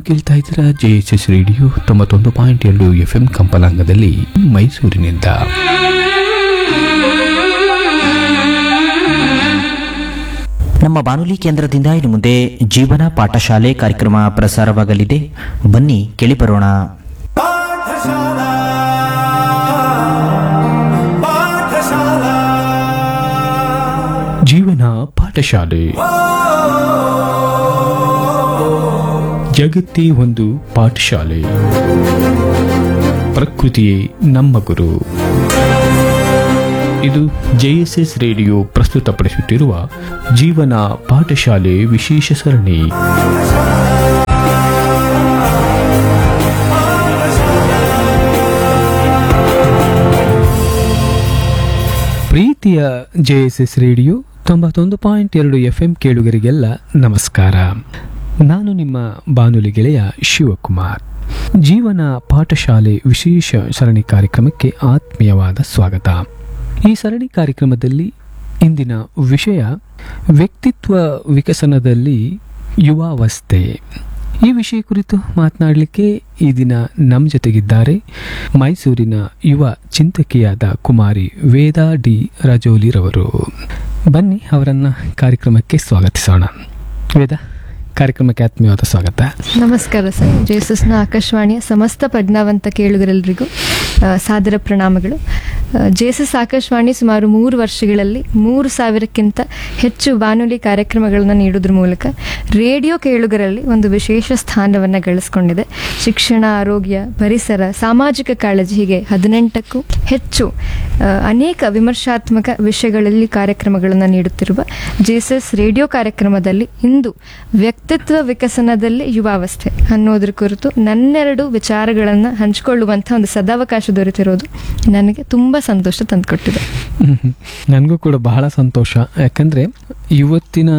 ಕೇಳ್ತಾ ಇದ್ದೀರಾ J S S radio ತೊಂಬತ್ತೊಂದು ಪಾಯಿಂಟ್ ಎರಡು ಎಫ್ ಎಂ ಕಂಪಲಾಂಗದಲ್ಲಿ ಮೈಸೂರಿನಿಂದ ನಮ್ಮ ಬಾನುಲಿ ಕೇಂದ್ರದಿಂದ ಇನ್ನು ಮುಂದೆ ಜೀವನ ಪಾಠಶಾಲೆ ಕಾರ್ಯಕ್ರಮ ಪ್ರಸಾರವಾಗಲಿದೆ ಬನ್ನಿ ಕೇಳಿಬರೋಣ ಪಾಠಶಾಲಾ ಪಾಠಶಾಲಾ ಜೀವನ ಪಾಠಶಾಲೆ ಜಗತ್ತೇ ಒಂದು ಪಾಠಶಾಲೆ ಪ್ರಕೃತಿಯೇ ನಮ್ಮ ಗುರು ಇದು ಜೆಎಸ್ಎಸ್ ರೇಡಿಯೋ ಪ್ರಸ್ತುತಪಡಿಸುತ್ತಿರುವ ಜೀವನ ಪಾಠಶಾಲೆ ವಿಶೇಷ ಸರಣಿ ಪ್ರೀತಿಯ ಜೆಎಸ್ಎಸ್ ರೇಡಿಯೋ ತೊಂಬತ್ತೊಂದು ಪಾಯಿಂಟ್ ಎರಡು ಎಫ್ ಎಂ ಕೇಳುಗರಿಗೆಲ್ಲ ನಮಸ್ಕಾರ ನಾನು ನಿಮ್ಮ ಬಾನುಲಿ ಗೆಳೆಯ ಶಿವಕುಮಾರ್ ಜೀವನ ಪಾಠಶಾಲೆ ವಿಶೇಷ ಸರಣಿ ಕಾರ್ಯಕ್ರಮಕ್ಕೆ ಆತ್ಮೀಯವಾದ ಸ್ವಾಗತ ಈ ಸರಣಿ ಕಾರ್ಯಕ್ರಮದಲ್ಲಿ ಇಂದಿನ ವಿಷಯ ವ್ಯಕ್ತಿತ್ವ ವಿಕಸನದಲ್ಲಿ ಯುವಾವಸ್ಥೆ ಈ ವಿಷಯ ಕುರಿತು ಮಾತನಾಡಲಿಕ್ಕೆ ಈ ದಿನ ನಮ್ಮ ಜೊತೆಗಿದ್ದಾರೆ ಮೈಸೂರಿನ ಯುವ ಚಿಂತಕಿಯಾದ ಕುಮಾರಿ ವೇದಾ ಡಿ ರಜೋಲಿರವರು ಬನ್ನಿ ಅವರನ್ನ ಕಾರ್ಯಕ್ರಮಕ್ಕೆ ಸ್ವಾಗತಿಸೋಣ ವೇದ ಕಾರ್ಯಕ್ರಮಕ್ಕೆ ಆತ್ಮೀಯವಾದ ಸ್ವಾಗತ ನಮಸ್ಕಾರ ಸರ್ ಜೇಸಸ್ನ ಆಕಾಶವಾಣಿಯ ಸಮಸ್ತ ಪ್ರಜ್ಞಾವಂತ ಕೇಳುಗರೆಲ್ಲರಿಗೂ ಆ, ಸಾದರ ಪ್ರಣಾಮಗಳು ಆ, ಜೇಸಸ್ ಆಕಾಶವಾಣಿ ಸುಮಾರು ಮೂರು ವರ್ಷಗಳಲ್ಲಿ ಮೂರು ಸಾವಿರಕ್ಕಿಂತ ಹೆಚ್ಚು ಬಾನುಲಿ ಕಾರ್ಯಕ್ರಮಗಳನ್ನು ನೀಡೋದ್ರ ಮೂಲಕ ರೇಡಿಯೋ ಕೇಳುಗರಲ್ಲಿ ಒಂದು ವಿಶೇಷ ಸ್ಥಾನವನ್ನು ಗಳಿಸ್ಕೊಂಡಿದೆ ಶಿಕ್ಷಣ ಆರೋಗ್ಯ ಪರಿಸರ ಸಾಮಾಜಿಕ ಕಾಳಜಿ ಹೀಗೆ ಹದಿನೆಂಟಕ್ಕೂ ಹೆಚ್ಚು ಆ, ಅನೇಕ ವಿಮರ್ಶಾತ್ಮಕ ವಿಷಯಗಳಲ್ಲಿ ಕಾರ್ಯಕ್ರಮಗಳನ್ನು ನೀಡುತ್ತಿರುವ ಜೇಸಸ್ ರೇಡಿಯೋ ಕಾರ್ಯಕ್ರಮದಲ್ಲಿ ಇಂದು ವ್ಯಕ್ತಿತ್ವ ವಿಕಸನದಲ್ಲಿ ಯುವಾವಸ್ಥೆ ಅನ್ನೋದ್ರ ಕುರಿತು ನನ್ನೆರಡು ವಿಚಾರಗಳನ್ನು ಹಂಚಿಕೊಳ್ಳುವಂಥ ಒಂದು ಸದಾವಕಾಶ ದೊರೆತಿರೋದು ನನಗೆ ತುಂಬ ಸಂತೋಷ ತಂದುಕೊಟ್ಟಿದೆ ನನಗೂ ಕೂಡ ಬಹಳ ಸಂತೋಷ ಯಾಕಂದರೆ ಇವತ್ತಿನ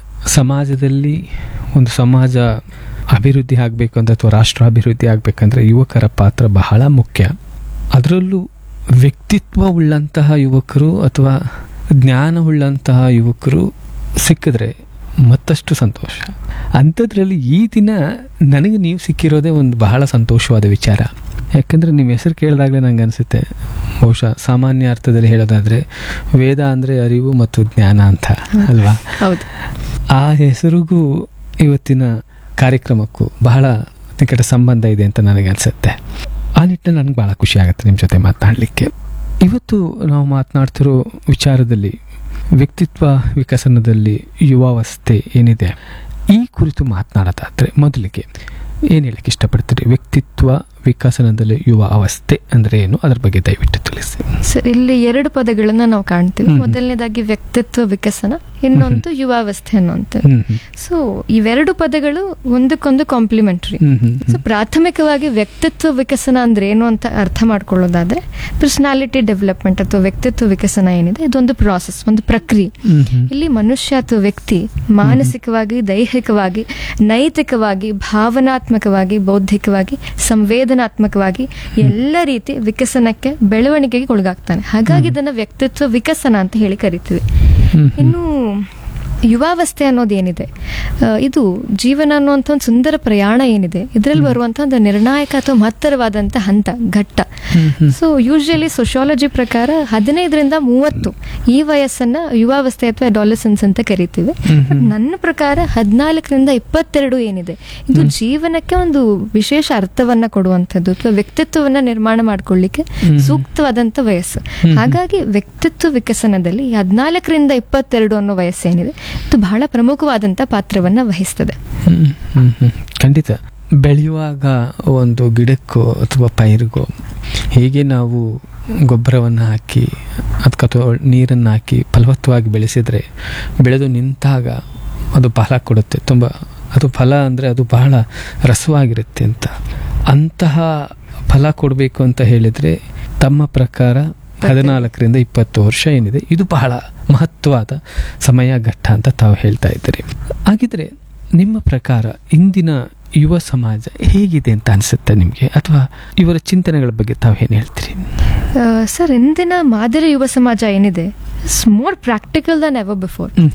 ಸಮಾಜದಲ್ಲಿ ಒಂದು ಸಮಾಜ ಅಭಿವೃದ್ಧಿ ಆಗಬೇಕು ಅಂತ ಅಥವಾ ರಾಷ್ಟ್ರ ಅಭಿವೃದ್ಧಿ ಆಗಬೇಕಂದ್ರೆ ಯುವಕರ ಪಾತ್ರ ಬಹಳ ಮುಖ್ಯ ಅದರಲ್ಲೂ ವ್ಯಕ್ತಿತ್ವವುಳ್ಳಂತಹ ಯುವಕರು ಅಥವಾ ಜ್ಞಾನವುಳ್ಳಂತಹ ಯುವಕರು ಸಿಕ್ಕಿದ್ರೆ ಮತ್ತಷ್ಟು ಸಂತೋಷ ಅಂಥದ್ರಲ್ಲಿ ಈ ದಿನ ನನಗೆ ನೀವು ಸಿಕ್ಕಿರೋದೇ ಒಂದು ಬಹಳ ಸಂತೋಷವಾದ ವಿಚಾರ ಯಾಕಂದರೆ ನಿಮ್ಮ ಹೆಸರು ಕೇಳಿದಾಗಲೇ ನಂಗೆ ಅನಿಸುತ್ತೆ ಬಹುಶಃ ಸಾಮಾನ್ಯ ಅರ್ಥದಲ್ಲಿ ಹೇಳೋದಾದರೆ ವೇದ ಅಂದರೆ ಅರಿವು ಮತ್ತು ಜ್ಞಾನ ಅಂತ ಅಲ್ವಾ ಹೌದು ಆ ಹೆಸರಿಗೂ ಇವತ್ತಿನ ಕಾರ್ಯಕ್ರಮಕ್ಕೂ ಬಹಳ ನಿಕಟ ಸಂಬಂಧ ಇದೆ ಅಂತ ನನಗೆ ಅನಿಸುತ್ತೆ ಆ ನಿಟ್ಟಿನಲ್ಲಿ ನನಗೆ ಭಾಳ ಖುಷಿ ಆಗುತ್ತೆ ನಿಮ್ಮ ಜೊತೆ ಮಾತನಾಡಲಿಕ್ಕೆ ಇವತ್ತು ನಾವು ಮಾತನಾಡ್ತಿರೋ ವಿಚಾರದಲ್ಲಿ ವ್ಯಕ್ತಿತ್ವ ವಿಕಸನದಲ್ಲಿ ಯುವಾವಸ್ಥೆ ಏನಿದೆ ಈ ಕುರಿತು ಮಾತನಾಡೋದಾದರೆ ಮೊದಲಿಗೆ ಏನು ಹೇಳಕ್ಕೆ ಇಷ್ಟಪಡ್ತೀರಿ ವ್ಯಕ್ತಿತ್ವ ವಿಕಸನದಲ್ಲಿ ಯುವ ಅವಸ್ಥೆ ಅಂದರೆ ಏನು ಅದ್ರ ಬಗ್ಗೆ ದಯವಿಟ್ಟು ತಿಳಿಸಿ ಸರ್ ಇಲ್ಲಿ ಎರಡು ಪದಗಳನ್ನು ನಾವು ಕಾಣ್ತೀವಿ ಹ್ಮ್. ಮೊದಲನೇದಾಗಿ ವ್ಯಕ್ತಿತ್ವ ವಿಕಸನ ಇನ್ನೊಂದು ಯುವಾವಸ್ಥೆ ಅನ್ನುವಂಥದ್ದು ಹ್ಮ್ ಹ್ಮ್. ಸೊ ಇವೆರಡು ಪದಗಳು ಒಂದಕ್ಕೊಂದು ಕಾಂಪ್ಲಿಮೆಂಟರಿ ಹ್ಮ್ ಹ್ಮ್ ಸೊ ಪ್ರಾಥಮಿಕವಾಗಿ ವ್ಯಕ್ತಿತ್ವ ವಿಕಸನ ಅಂದ್ರೆ ಏನು ಅಂತ ಅರ್ಥ ಮಾಡ್ಕೊಳ್ಳೋದಾದ್ರೆ ಪರ್ಸನಾಲಿಟಿ ಡೆವಲಪ್ಮೆಂಟ್ ಅಥವಾ ವ್ಯಕ್ತಿತ್ವ ವಿಕಸನ ಏನಿದೆ ಇದೊಂದು ಪ್ರಾಸೆಸ್ ಒಂದು ಪ್ರಕ್ರಿಯೆ ಹ್ಮ್ ಹ್ಮ್. ಇಲ್ಲಿ ಮನುಷ್ಯ ಅಥವಾ ವ್ಯಕ್ತಿ ಮಾನಸಿಕವಾಗಿ ದೈಹಿಕವಾಗಿ ನೈತಿಕವಾಗಿ ಭಾವನಾತ್ಮಕವಾಗಿ ಬೌದ್ಧಿಕವಾಗಿ ಸಂವೇದನಾತ್ಮಕವಾಗಿ ಎಲ್ಲ ರೀತಿ ವಿಕಸನಕ್ಕೆ ಬೆಳವಣಿಗೆಗೆ ಒಳಗಾಗ್ತಾನೆ ಹಾಗಾಗಿ ಇದನ್ನ ವ್ಯಕ್ತಿತ್ವ ವಿಕಸನ ಅಂತ ಹೇಳಿ ಕರಿತೀವಿ ಹ್ಮ್ ಹ್ಮ್. ಇನ್ನು ಯುವಾವಸ್ಥೆ ಅನ್ನೋದೇನಿದೆ ಆ, ಇದು ಜೀವನ ಅನ್ನುವಂಥ ಒಂದು ಸುಂದರ ಪ್ರಯಾಣ ಏನಿದೆ ಇದರಲ್ಲಿ ಬರುವಂಥ ಒಂದು ನಿರ್ಣಾಯಕ ಅಥವಾ ಮಹತ್ತರವಾದಂಥ ಹಂತ ಘಟ್ಟ hmm hmm. So usually sociology ಪ್ರಕಾರ ಹದಿನೈದರಿಂದ ಮೂವತ್ತು ಈ ವಯಸ್ಸನ್ನ ಯುವಾವಸ್ಥೆ ಅಥವಾ ಅಡಾಲಸೆನ್ಸ್ ಅಂತ ಕರಿತೀವಿ ಹ್ಮ್ ಬಟ್ ನನ್ನ ಪ್ರಕಾರ ಹದಿನಾಲ್ಕರಿಂದ ಇಪ್ಪತ್ತೆರಡು ಏನಿದೆ ಇದು ಜೀವನಕ್ಕೆ ಒಂದು ವಿಶೇಷ ಅರ್ಥವನ್ನ ಕೊಡುವಂಥದ್ದು ಅಥವಾ ವ್ಯಕ್ತಿತ್ವವನ್ನ ನಿರ್ಮಾಣ ಮಾಡ್ಕೊಳ್ಳಿಕ್ಕೆ ಹ್ಮ್. ಸೂಕ್ತವಾದಂಥ ವಯಸ್ಸು ಹ್ಮ್. ಹಾಗಾಗಿ ವ್ಯಕ್ತಿತ್ವ ವಿಕಸನದಲ್ಲಿ ಹದಿನಾಲ್ಕರಿಂದ ಇಪ್ಪತ್ತೆರಡು ಅನ್ನೋ ವಯಸ್ಸೇನಿದೆ ಇದು ಬಹಳ ಪ್ರಮುಖವಾದಂಥ ಪಾತ್ರವನ್ನ ವಹಿಸ್ತದೆ ಹ್ಮ್, ಹ್ಮ್, ಹ್ಮ್. ಖಂಡಿತ ಬೆಳೆಯುವಾಗ ಒಂದು ಗಿಡಕ್ಕೋ ಅಥವಾ ಪೈರಿಗೋ ಹೇಗೆ ನಾವು ಗೊಬ್ಬರವನ್ನು ಹಾಕಿ ಅದಕ್ಕೆ ಅಥವಾ ನೀರನ್ನು ಹಾಕಿ ಫಲವತ್ತವಾಗಿ ಬೆಳೆಸಿದರೆ ಬೆಳೆದು ನಿಂತಾಗ ಅದು ಫಲ ಕೊಡುತ್ತೆ ತುಂಬ ಅದು ಫಲ ಅಂದರೆ ಅದು ಬಹಳ ರಸವಾಗಿರುತ್ತೆ ಅಂತ ಅಂತಹ ಫಲ ಕೊಡಬೇಕು ಅಂತ ಹೇಳಿದರೆ ತಮ್ಮ ಪ್ರಕಾರ ಹದಿನಾಲ್ಕರಿಂದ ಇಪ್ಪತ್ತು ವರ್ಷ ಏನಿದೆ ಇದು ಬಹಳ ಮಹತ್ವವಾದ ಸಮಯ ಘಟ್ಟ ಅಂತ ತಾವು ಹೇಳ್ತಾ ಇದ್ದೀರಿ ಹಾಗಿದ್ರೆ ನಿಮ್ಮ ಪ್ರಕಾರ ಇಂದಿನ ಯುವ ಸಮಾಜ ಹೇಗಿದೆ ಅಂತ ಅನಿಸುತ್ತೆ ನಿಮಗೆ ಅಥವಾ ಇವರ ಚಿಂತನೆಗಳ ಬಗ್ಗೆ ತಾವು ಏನು ಹೇಳ್ತೀರಿ ಸರ್ ಇಂದಿನ ಮಾದರಿ ಯುವ ಸಮಾಜ ಏನಿದೆ it's more practical than ever before hmm hmm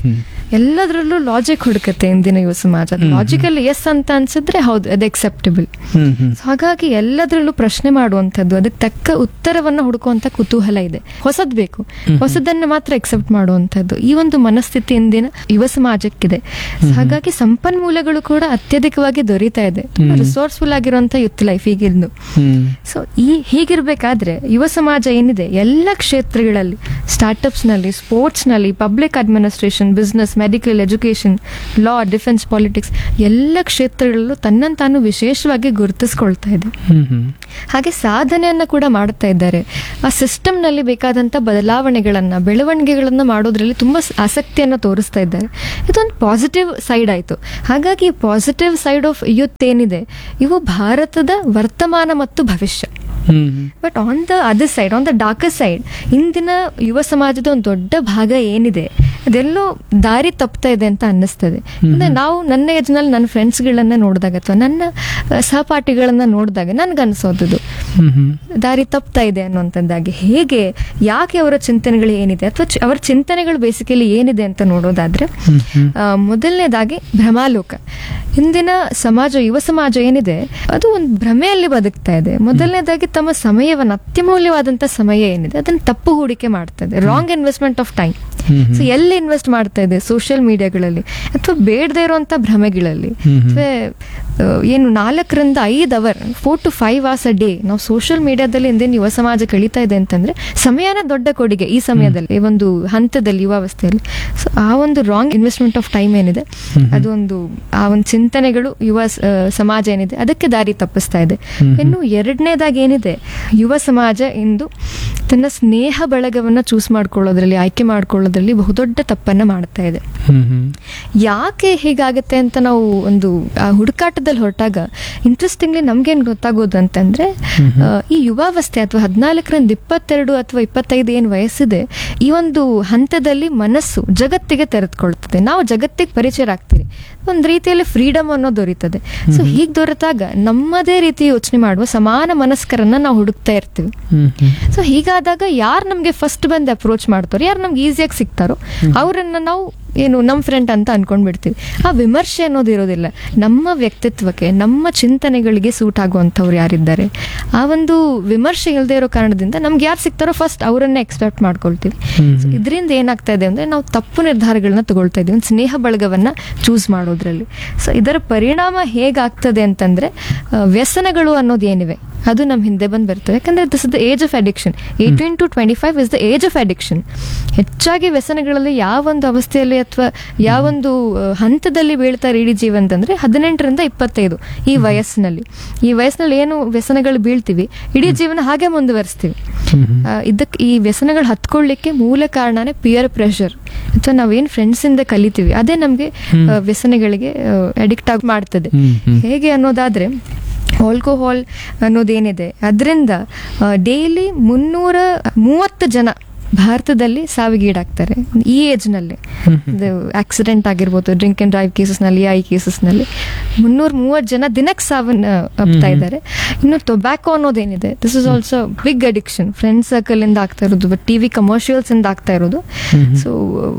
ಎಲ್ಲದರಲ್ಲೂ ಲಾಜಿಕ್ ಹುಡುಕತ್ತೆ ಇಂದಿನ ಯುವ ಸಮಾಜ ಲಾಜಿಕಲ್ ಎಸ್ ಅಂತ ಅನ್ಸಿದ್ರೆ ಹೌದು ಅದು ಎಕ್ಸೆಪ್ಟಬಲ್ ಹ್ಮ್ ಹ್ಮ್ ಹಾಗಾಗಿ ಎಲ್ಲದರಲ್ಲೂ ಪ್ರಶ್ನೆ ಮಾಡುವಂಥದ್ದು ಅದಕ್ಕೆ ತಕ್ಕ ಉತ್ತರವನ್ನ ಹುಡುಕುವಂತ ಕುತೂಹಲ ಇದೆ ಹೊಸದ್ ಬೇಕು ಹೊಸದನ್ನ ಮಾತ್ರ ಎಕ್ಸೆಪ್ಟ್ ಮಾಡುವಂಥದ್ದು ಈ ಒಂದು ಮನಸ್ಥಿತಿ ಇಂದಿನ ಯುವ ಸಮಾಜಕ್ಕಿದೆ ಹಾಗಾಗಿ ಸಂಪನ್ಮೂಲಗಳು ಕೂಡ ಅತ್ಯಧಿಕವಾಗಿ ದೊರೀತಾ ಇದೆ ತುಂಬಾ ರಿಸೋರ್ಸ್ಫುಲ್ ಆಗಿರುವಂತ ಯುತ್ ಲೈಫ್ ಈಗಿಂದು ಹ್ಮ್ ಸೊ ಈ ಹೀಗಿರ್ಬೇಕಾದ್ರೆ ಯುವ ಸಮಾಜ ಏನಿದೆ ಎಲ್ಲ ಕ್ಷೇತ್ರಗಳಲ್ಲಿ ಸ್ಟಾರ್ಟ್ಅಪ್ಸ್ ನಲ್ಲಿ ಸ್ಪೋರ್ಟ್ಸ್ ನಲ್ಲಿ public administration business medical education law defence politics ಎಲ್ಲ ಕ್ಷೇತ್ರಗಳಲ್ಲೂ ತನ್ನನ್ನು ತಾನು ವಿಶೇಷವಾಗಿ ಗುರುತಿಸ್ಕೊಳ್ತಾ ಇದೆ ಹ್ಮ್ ಹ್ಮ್ ಹಾಗೆ ಸಾಧನೆಯನ್ನ ಕೂಡ ಮಾಡ್ತಾ ಇದ್ದಾರೆ ಆ ಸಿಸ್ಟಮ್ ನಲ್ಲಿ ಬೇಕಾದಂತ ಬದಲಾವಣೆಗಳನ್ನ ಬೆಳವಣಿಗೆಗಳನ್ನ ಮಾಡೋದ್ರಲ್ಲಿ ತುಂಬಾ ಸ್- ಆಸಕ್ತಿಯನ್ನ ತೋರಿಸ್ತಾ ಇದ್ದಾರೆ ಇದೊಂದು ಪಾಸಿಟಿವ್ ಸೈಡ್ ಆಯ್ತು ಹಾಗಾಗಿ ಪಾಸಿಟಿವ್ ಸೈಡ್ ಆಫ್ ಯೂತ್ ಏನಿದೆ ಇವು ಭಾರತದ ವರ್ತಮಾನ ಮತ್ತು ಭವಿಷ್ಯ hmm hmm but on the other side on the darker side ಇಂದಿನ ಯುವ ಸಮಾಜದ ಒಂದು ದೊಡ್ಡ ಭಾಗ ಏನಿದೆ ಅದೆಲ್ಲೋ ದಾರಿ ತಪ್ತಾ ಇದೆ ಅಂತ ಅನ್ನಿಸ್ತದೆ ಅಂದ್ರೆ ನಾವು ನನ್ನ ಏಜ್ನಲ್ಲಿ ನನ್ನ ಫ್ರೆಂಡ್ಸ್ಗಳನ್ನ ನೋಡಿದಾಗ ಅಥವಾ ನನ್ನ ಆ, ಸಹಪಾಠಿಗಳನ್ನ ನೋಡಿದಾಗ ನನ್ಗನ್ಸೋದು ಹ್ಮ್ ಹ್ಮ್ ದಾರಿ ತಪ್ತಾ ಇದೆ ಅನ್ನುವಂಥದ್ದಾಗಿ ಹೇಗೆ ಯಾಕೆ ಅವರ ಚಿಂತನೆಗಳು ಏನಿದೆ ಅಥವಾ ಚಿ- ಅವರ ಚಿಂತನೆಗಳು ಬೇಸಿಕಲಿ ಏನಿದೆ ಅಂತ ನೋಡೋದಾದ್ರೆ ಹ್ಮ್ ಹ್ಮ್ ಆ, ಮೊದಲನೇದಾಗಿ ಭ್ರಮಾಲೋಕ ಇಂದಿನ ಸಮಾಜ ಯುವ ಸಮಾಜ ಏನಿದೆ ಅದು ಒಂದು ಭ್ರಮೆಯಲ್ಲಿ ಬದುಕ್ತಾ ಇದೆ ಮೊದಲನೇದಾಗಿ ತಮ್ಮ ಸಮಯವನ್ನು ಅತ್ಯಮೂಲ್ಯವಾದಂತ ಸಮಯ ಏನಿದೆ ಅದನ್ನ ತಪ್ಪು ಹೂಡಿಕೆ ಮಾಡ್ತಾ ಇದೆ wrong investment of time hmm so ಎಲ್ಲಿ ಇನ್ವೆಸ್ಟ್ ಮಾಡ್ತಾ ಇದೆ ಸೋಷಿಯಲ್ ಮೀಡಿಯಾಗಳಲ್ಲಿ ಅಥವಾ ಬೇಡದೇ ಇರುವಂತ ಭ್ರಮೆಗಳಲ್ಲಿ ಹ್ಮ್ ಹ್ಮ್. ಅಥವಾ ಆ, ಏನು ನಾಲ್ಕರಿಂದ ಐದು hour four to five hours a day ನಾವು ಸೋಷಿಯಲ್ ಮೀಡಿಯಾದಲ್ಲಿ ಇಂದಿನ ಯುವ ಸಮಾಜ ಕಳೀತಾ ಇದೆ ಅಂತಂದ್ರೆ ಸಮಯನ ದೊಡ್ಡ ಕೊಡುಗೆ ಈ ಸಮಯದಲ್ಲಿ ಈ ಒಂದು ಹಂತದಲ್ಲಿ ಯುವಾವಸ್ಥೆಯಲ್ಲಿ ಸೊ ಆ ಒಂದು ರಾಂಗ್ ಇನ್ವೆಸ್ಟ್ಮೆಂಟ್ ಆಫ್ ಟೈಮ್ ಏನಿದೆ ಅದು ಒಂದು ಆ ಒಂದು ಚಿಂತನೆಗಳು ಯುವ ಸ- ಆ, ಸಮಾಜ ಏನಿದೆ ಅದಕ್ಕೆ ದಾರಿ ತಪ್ಪಿಸ್ತಾ ಇದೆ ಇನ್ನು ಎರಡನೇದಾಗಿ ಏನಿದೆ ಯುವ ಸಮಾಜ ಇಂದು ತನ್ನ ಸ್ನೇಹ ಬಳಗವನ್ನ ಚೂಸ್ ಮಾಡ್ಕೊಳ್ಳೋದ್ರಲ್ಲಿ ಆಯ್ಕೆ ಮಾಡ್ಕೊಳ್ಳೋದ್ರಲ್ಲಿ ಬಹುದೊಡ್ಡ ತಪ್ಪನ್ನ ಮಾಡ್ತಾ ಇದೆ ಹ್ಮ್ ಹ್ಮ್ ಯಾಕೆ ಹೀಗಾಗತ್ತೆ ಅಂತ ನಾವು ಒಂದು ಆ ಹುಡುಕಾಟದಲ್ಲಿ ಹೊರಟಾಗ ಇಂಟ್ರೆಸ್ಟಿಂಗ್ಲಿ ನಮ್ಗೇನು ಗೊತ್ತಾಗೋದು ಅಂತಂದ್ರೆ ಆ, ಈ ಯುವಾವಸ್ಥೆ ಅಥವಾ ಹದಿನಾಲ್ಕರಿಂದ ಇಪ್ಪತ್ತೆರಡು ಅಥವಾ ಇಪ್ಪತ್ತೈದು ಏನು ವಯಸ್ಸಿದೆ ಈ ಒಂದು ಹಂತದಲ್ಲಿ ಮನಸ್ಸು ಜಗತ್ತಿಗೆ ತೆರೆದುಕೊಳ್ತದೆ ನಾವು ಜಗತ್ತಿಗೆ ಪರಿಚಯರಾಗ್ತೀವಿ ಒಂದು ರೀತಿಯಲ್ಲಿ ಫ್ರೀಡಮ್ ಅನ್ನೋದು ದೊರೀತದೆ ಸೊ ಹೀಗೆ ದೊರೆತಾಗ ನಮ್ಮದೇ ರೀತಿ ಯೋಚನೆ ಮಾಡುವ ಸಮಾನ ಮನಸ್ಕರನ್ನ ನಾವು ಹುಡುಕ್ತಾ ಇರ್ತೀವಿ ಹ್ಮ್ ಹ್ಮ್ ಸೊ ಹೀಗಾದಾಗ ಯಾರು ನಮಗೆ ಫಸ್ಟ್ ಬಂದು ಅಪ್ರೋಚ್ ಮಾಡ್ತಾರೋ ಯಾರು ನಮ್ಗೆ ಈಸಿಯಾಗಿ ಸಿಗ್ತಾರೋ ಅವರನ್ನ ನಾವು ಏನು ನಮ್ಮ ಫ್ರೆಂಡ್ ಅಂತ ಅನ್ಕೊಂಡ್ ಬಿಡ್ತೀವಿ ಆ ವಿಮರ್ಶೆ ಅನ್ನೋದು ಇರೋದಿಲ್ಲ ನಮ್ಮ ವ್ಯಕ್ತಿತ್ವಕ್ಕೆ ನಮ್ಮ ಚಿಂತನೆಗಳಿಗೆ ಸೂಟ್ ಆಗುವಂಥವ್ರು ಯಾರಿದ್ದಾರೆ ಆ ಒಂದು ವಿಮರ್ಶೆ ಇಲ್ಲದೆ ಇರೋ ಕಾರಣದಿಂದ ನಮ್ಗೆ ಯಾರು ಸಿಗ್ತಾರೋ ಫಸ್ಟ್ ಅವರನ್ನೇ ಎಕ್ಸ್ಪೆಕ್ಟ್ ಮಾಡ್ಕೊಳ್ತೀವಿ ಇದರಿಂದ ಏನಾಗ್ತಾ ಇದೆ ಅಂದ್ರೆ ನಾವು ತಪ್ಪು ನಿರ್ಧಾರಗಳನ್ನ ತಗೊಳ್ತಾ ಇದೀವಿ ಒಂದು ಸ್ನೇಹ ಬಳಗವನ್ನ ಚೂಸ್ ಮಾಡೋದ್ರಲ್ಲಿ ಸೊ ಇದರ ಪರಿಣಾಮ ಹೇಗಾಗ್ತದೆ ಅಂತಂದ್ರೆ ಆ, ವ್ಯಸನಗಳು ಅನ್ನೋದು ಏನಿವೆ ಅದು ನಮ್ಮ ಹಿಂದೆ ಬಂದು ಬರ್ತವೆ ಯಾಕಂದ್ರೆ this is the age of addiction eighteen to twenty five is the age of addiction ಹೆಚ್ಚಾಗಿ ವ್ಯಸನಗಳಲ್ಲಿ ಯಾವೊಂದು ಅವಸ್ಥೆಯಲ್ಲಿ ಅಥವಾ ಯಾವೊಂದು ಆ, ಹಂತದಲ್ಲಿ ಬೀಳ್ತಾರೆ ಇಡೀ ಜೀವನದಂದ್ರೆ ಹದಿನೆಂಟರಿಂದ ಇಪ್ಪತ್ತೈದು ಈ ವಯಸ್ಸಿನಲ್ಲಿ ಈ ವಯಸ್ಸಿನಲ್ಲಿ ಏನು ವ್ಯಸನಗಳು ಬೀಳ್ತೀವಿ ಇಡೀ ಜೀವನ ಹಾಗೆ ಮುಂದುವರಿಸ್ತೀವಿ ಆ, ಇದಕ್ಕೆ ಈ ವ್ಯಸನಗಳು ಹತ್ಕೊಳ್ಳಿಕ್ಕೆ ಮೂಲ ಕಾರಣನೇ ಪಿಯರ್ ಪ್ರೆಷರ್ ಅಥವಾ ನಾವೇನು ಫ್ರೆಂಡ್ಸಿಂದ ಕಲಿತೀವಿ ಅದೇ ನಮಗೆ ವ್ಯಸನಗಳಿಗೆ ಅಡಿಕ್ಟ್ ಆಗಿ ಮಾಡ್ತದೆ ಹ್ಮ್, ಹ್ಮ್. ಹೇಗೆ ಅನ್ನೋದಾದ್ರೆ ಆಲ್ಕೋಹಾಲ್ ಅನ್ನೋದೇನಿದೆ ಅದರಿಂದ ಡೈಲಿ ಮುನ್ನೂರ ಮೂವತ್ತು ಜನ ಭಾರತದಲ್ಲಿ ಸಾವಿಗೀಡಾಗ್ತಾರೆ ಈ ಏಜ್ನಲ್ಲಿ ಆಕ್ಸಿಡೆಂಟ್ ಆಗಿರ್ಬೋದು ಡ್ರಿಂಕ್ ಅಂಡ್ ಡ್ರೈವ್ ಕೇಸಸ್ನಲ್ಲಿ ಐ ಕೇಸಸ್ನಲ್ಲಿ ಮುನ್ನೂರ ಮೂವತ್ತು ಜನ ದಿನಕ್ಕೆ ಸಾವನ್ನ ಅಪ್ತಾ ಇದ್ದಾರೆ ಇನ್ನು ಟೊಬ್ಯಾಕೋ ಅನ್ನೋದೇನಿದೆ this is also big addiction friend circle ಇಂದ ಆಗ್ತಾ ಇರೋದು ಟಿವಿ ಕಮರ್ಷಿಯಲ್ಸ್ ಇಂದ ಆಗ್ತಾ ಇರೋದು ಸೊ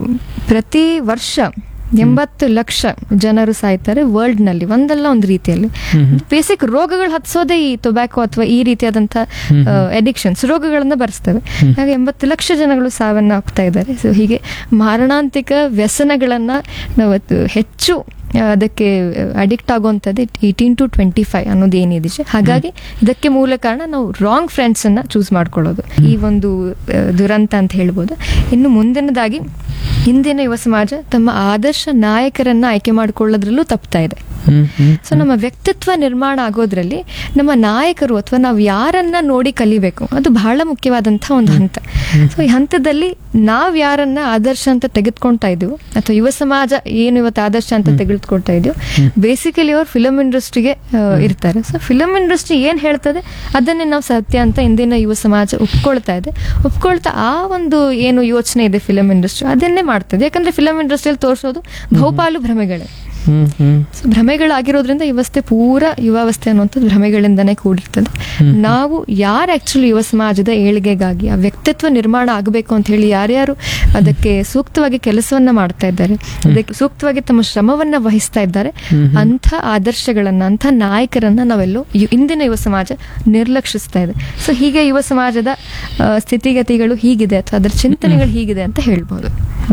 ಪ್ರತಿ ವರ್ಷ ಎಂಬತ್ತು ಲಕ್ಷ ಜನರು ಸಾಯ್ತಾರೆ ವರ್ಲ್ಡ್ ನಲ್ಲಿ ಒಂದಲ್ಲ ಒಂದು ರೀತಿಯಲ್ಲಿ ಬೇಸಿಕ್ ರೋಗಗಳು ಹತ್ಸೋದೇ ಈ ಟೊಬ್ಯಾಕೋ ಅಥವಾ ಈ ರೀತಿಯಾದಂಥ ಅಡಿಕ್ಷನ್ಸ್ ರೋಗಗಳನ್ನ ಬರೆಸ್ತವೆ ಹಾಗೆ ಎಂಬತ್ತು ಲಕ್ಷ ಜನಗಳು ಸಾವನ್ನ ಆಗ್ತಾ ಇದ್ದಾರೆ ಸೊ ಹೀಗೆ ಮಾರಣಾಂತಿಕ ವ್ಯಸನಗಳನ್ನ ನಾವು ಅದು ಹೆಚ್ಚು ಆ, ಅದಕ್ಕೆ ಅಡಿಕ್ಟ್ ಆಗುವಂಥದ್ದು ಏಯ್ಟೀನ್ ಟು ಟ್ವೆಂಟಿ ಫೈವ್ ಅನ್ನೋದು ಏನಿದೆ ಹಾಗಾಗಿ ಇದಕ್ಕೆ ಮೂಲ ಕಾರಣ ನಾವು ರಾಂಗ್ ಫ್ರೆಂಡ್ಸ್ ಅನ್ನ ಚೂಸ್ ಮಾಡ್ಕೊಳ್ಳೋದು ಈ ಒಂದು ಆ, ದುರಂತ ಅಂತ ಹೇಳ್ಬೋದು ಇನ್ನು ಮುಂದಿನದಾಗಿ ಹಿಂದಿನ ಯುವ ಸಮಾಜ ತಮ್ಮ ಆದರ್ಶ ನಾಯಕರನ್ನ ಆಯ್ಕೆ ಮಾಡಿಕೊಳ್ಳೋದ್ರಲ್ಲೂ ತಪ್ತಾ ಇದೆ ಹ್ಮ್ ಹ್ಮ್ ಸೊ ನಮ್ಮ ವ್ಯಕ್ತಿತ್ವ ನಿರ್ಮಾಣ ಆಗೋದ್ರಲ್ಲಿ ನಮ್ಮ ನಾಯಕರು ಅಥವಾ ನಾವು ಯಾರನ್ನ ನೋಡಿ ಕಲಿಬೇಕು ಅದು ಬಹಳ ಮುಖ್ಯವಾದಂತಹ ಒಂದು ಹಂತ ಸೊ ಈ ಹಂತದಲ್ಲಿ ನಾವ್ ಯಾರನ್ನ ಆದರ್ಶ ಅಂತ ತೆಗೆದುಕೊಳ್ತಾ ಇದೀವೋ ಅಥವಾ ಯುವ ಸಮಾಜ ಏನು ಇವತ್ತು ಆದರ್ಶ ಅಂತ ತೆಗೆದುಕೊಳ್ತಾ ಇದೆಯೋ ಬೇಸಿಕಲಿ ಅವ್ರು ಫಿಲಮ್ ಇಂಡಸ್ಟ್ರಿಗೆ ಇರ್ತಾರೆ ಸೊ ಫಿಲಮ್ ಇಂಡಸ್ಟ್ರಿ ಏನ್ ಹೇಳ್ತದೆ ಅದನ್ನೇ ನಾವು ಸತ್ಯ ಅಂತ ಇಂದಿನ ಯುವ ಸಮಾಜ ಒಪ್ಕೊಳ್ತಾ ಇದೆ ಒಪ್ಕೊಳ್ತಾ ಆ ಒಂದು ಏನು ಯೋಚನೆ ಇದೆ ಫಿಲಮ್ ಇಂಡಸ್ಟ್ರಿ ಅದನ್ನೇ ಮಾಡ್ತದೆ ಯಾಕಂದ್ರೆ ಫಿಲಮ್ ಇಂಡಸ್ಟ್ರಿಯಲ್ಲಿ ತೋರಿಸೋದು ಬಹುಪಾಲು ಭ್ರಮೆಗಳೇ ಹ್ಮ್ ಹ್ಮ್ ಸೊ ಭ್ರಮೆಗಳಾಗಿರೋದ್ರಿಂದ ಇವಸ್ಥೆ ಪೂರ ಯುವಾವಸ್ಥೆ ಅನ್ನುವಂಥದ್ದು ಭ್ರಮೆಗಳಿಂದನೇ ಕೂಡಿರ್ತದೆ ನಾವು ಯಾರು ಆಕ್ಚುಲಿ ಯುವ ಸಮಾಜದ ಏಳಿಗೆಗಾಗಿ ಆ ವ್ಯಕ್ತಿತ್ವ ನಿರ್ಮಾಣ ಆಗಬೇಕು ಅಂತ ಹೇಳಿ ಯಾರ್ಯಾರು ಅದಕ್ಕೆ ಸೂಕ್ತವಾಗಿ ಕೆಲಸವನ್ನ ಮಾಡ್ತಾ ಇದ್ದಾರೆ ಅದಕ್ಕೆ ಸೂಕ್ತವಾಗಿ ತಮ್ಮ ಶ್ರಮವನ್ನ ವಹಿಸ್ತಾ ಇದ್ದಾರೆ ಅಂಥ ಆದರ್ಶಗಳನ್ನ ಅಂಥ ನಾಯಕರನ್ನ ನಾವೆಲ್ಲೋ ಯು- ಇಂದಿನ ಯುವ ಸಮಾಜ ನಿರ್ಲಕ್ಷಿಸ್ತಾ ಇದೆ ಸೊ ಹೀಗೆ ಯುವ ಸಮಾಜದ ಆ, ಸ್ಥಿತಿಗತಿಗಳು ಹೀಗಿದೆ ಅಥವಾ ಅದರ ಚಿಂತನೆಗಳು ಹೀಗಿದೆ ಅಂತ ಹೇಳ್ಬೋದು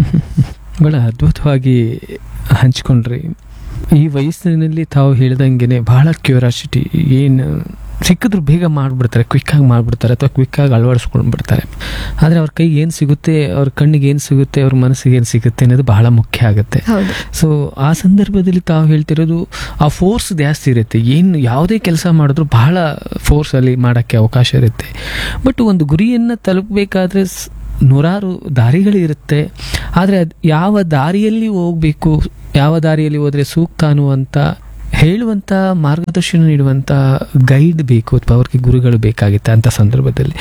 ಬಹಳ ಅದ್ಭುತವಾಗಿ ಹಂಚ್ಕೊಂಡ್ರಿ ಈ ವಯಸ್ಸಿನಲ್ಲಿ ತಾವು ಹೇಳ್ದಂಗೆನೆ ಬಹಳ ಕ್ಯೂರಾಸಿಟಿ ಏನು ಸಿಕ್ಕಿದ್ರು ಬೇಗ ಮಾಡಿಬಿಡ್ತಾರೆ ಕ್ವಿಕ್ಕಾಗಿ ಮಾಡಿಬಿಡ್ತಾರೆ ಅಥವಾ ಕ್ವಿಕ್ಕಾಗಿ ಅಳವಡಿಸ್ಕೊಂಡು ಬಿಡ್ತಾರೆ ಆದರೆ ಅವ್ರ ಕೈಗೆ ಏನು ಸಿಗುತ್ತೆ ಅವ್ರ ಕಣ್ಣಿಗೆ ಏನು ಸಿಗುತ್ತೆ ಅವ್ರ ಮನಸ್ಸಿಗೆ ಏನು ಸಿಗುತ್ತೆ ಅನ್ನೋದು ಬಹಳ ಮುಖ್ಯ ಆಗುತ್ತೆ ಹೌದು ಸೊ ಆ ಸಂದರ್ಭದಲ್ಲಿ ತಾವು ಹೇಳ್ತಿರೋದು ಆ ಫೋರ್ಸ್ ಜಾಸ್ತಿ ಇರುತ್ತೆ ಏನು ಯಾವುದೇ ಕೆಲಸ ಮಾಡಿದ್ರು ಬಹಳ ಫೋರ್ಸಲ್ಲಿ ಮಾಡೋಕ್ಕೆ ಅವಕಾಶ ಇರುತ್ತೆ ಬಟ್ ಒಂದು ಗುರಿಯನ್ನು ತಲುಪಬೇಕಾದ್ರೆ ಸ್- ನೂರಾರು ದಾರಿಗಳಿರುತ್ತೆ ಆದರೆ ಅದು ಯಾವ ದಾರಿಯಲ್ಲಿ ಹೋಗಬೇಕು ಯಾವ ದಾರಿಯಲ್ಲಿ ಹೋದರೆ ಸೂಕ್ತ ಅನ್ನುವಂಥ ಹೇಳುವಂಥ ಮಾರ್ಗದರ್ಶನ ನೀಡುವಂಥ ಗೈಡ್ ಬೇಕು ಅಥವಾ ಅವ್ರಿಗೆ ಗುರುಗಳು ಬೇಕಾಗುತ್ತೆ ಅಂಥ ಸಂದರ್ಭದಲ್ಲಿ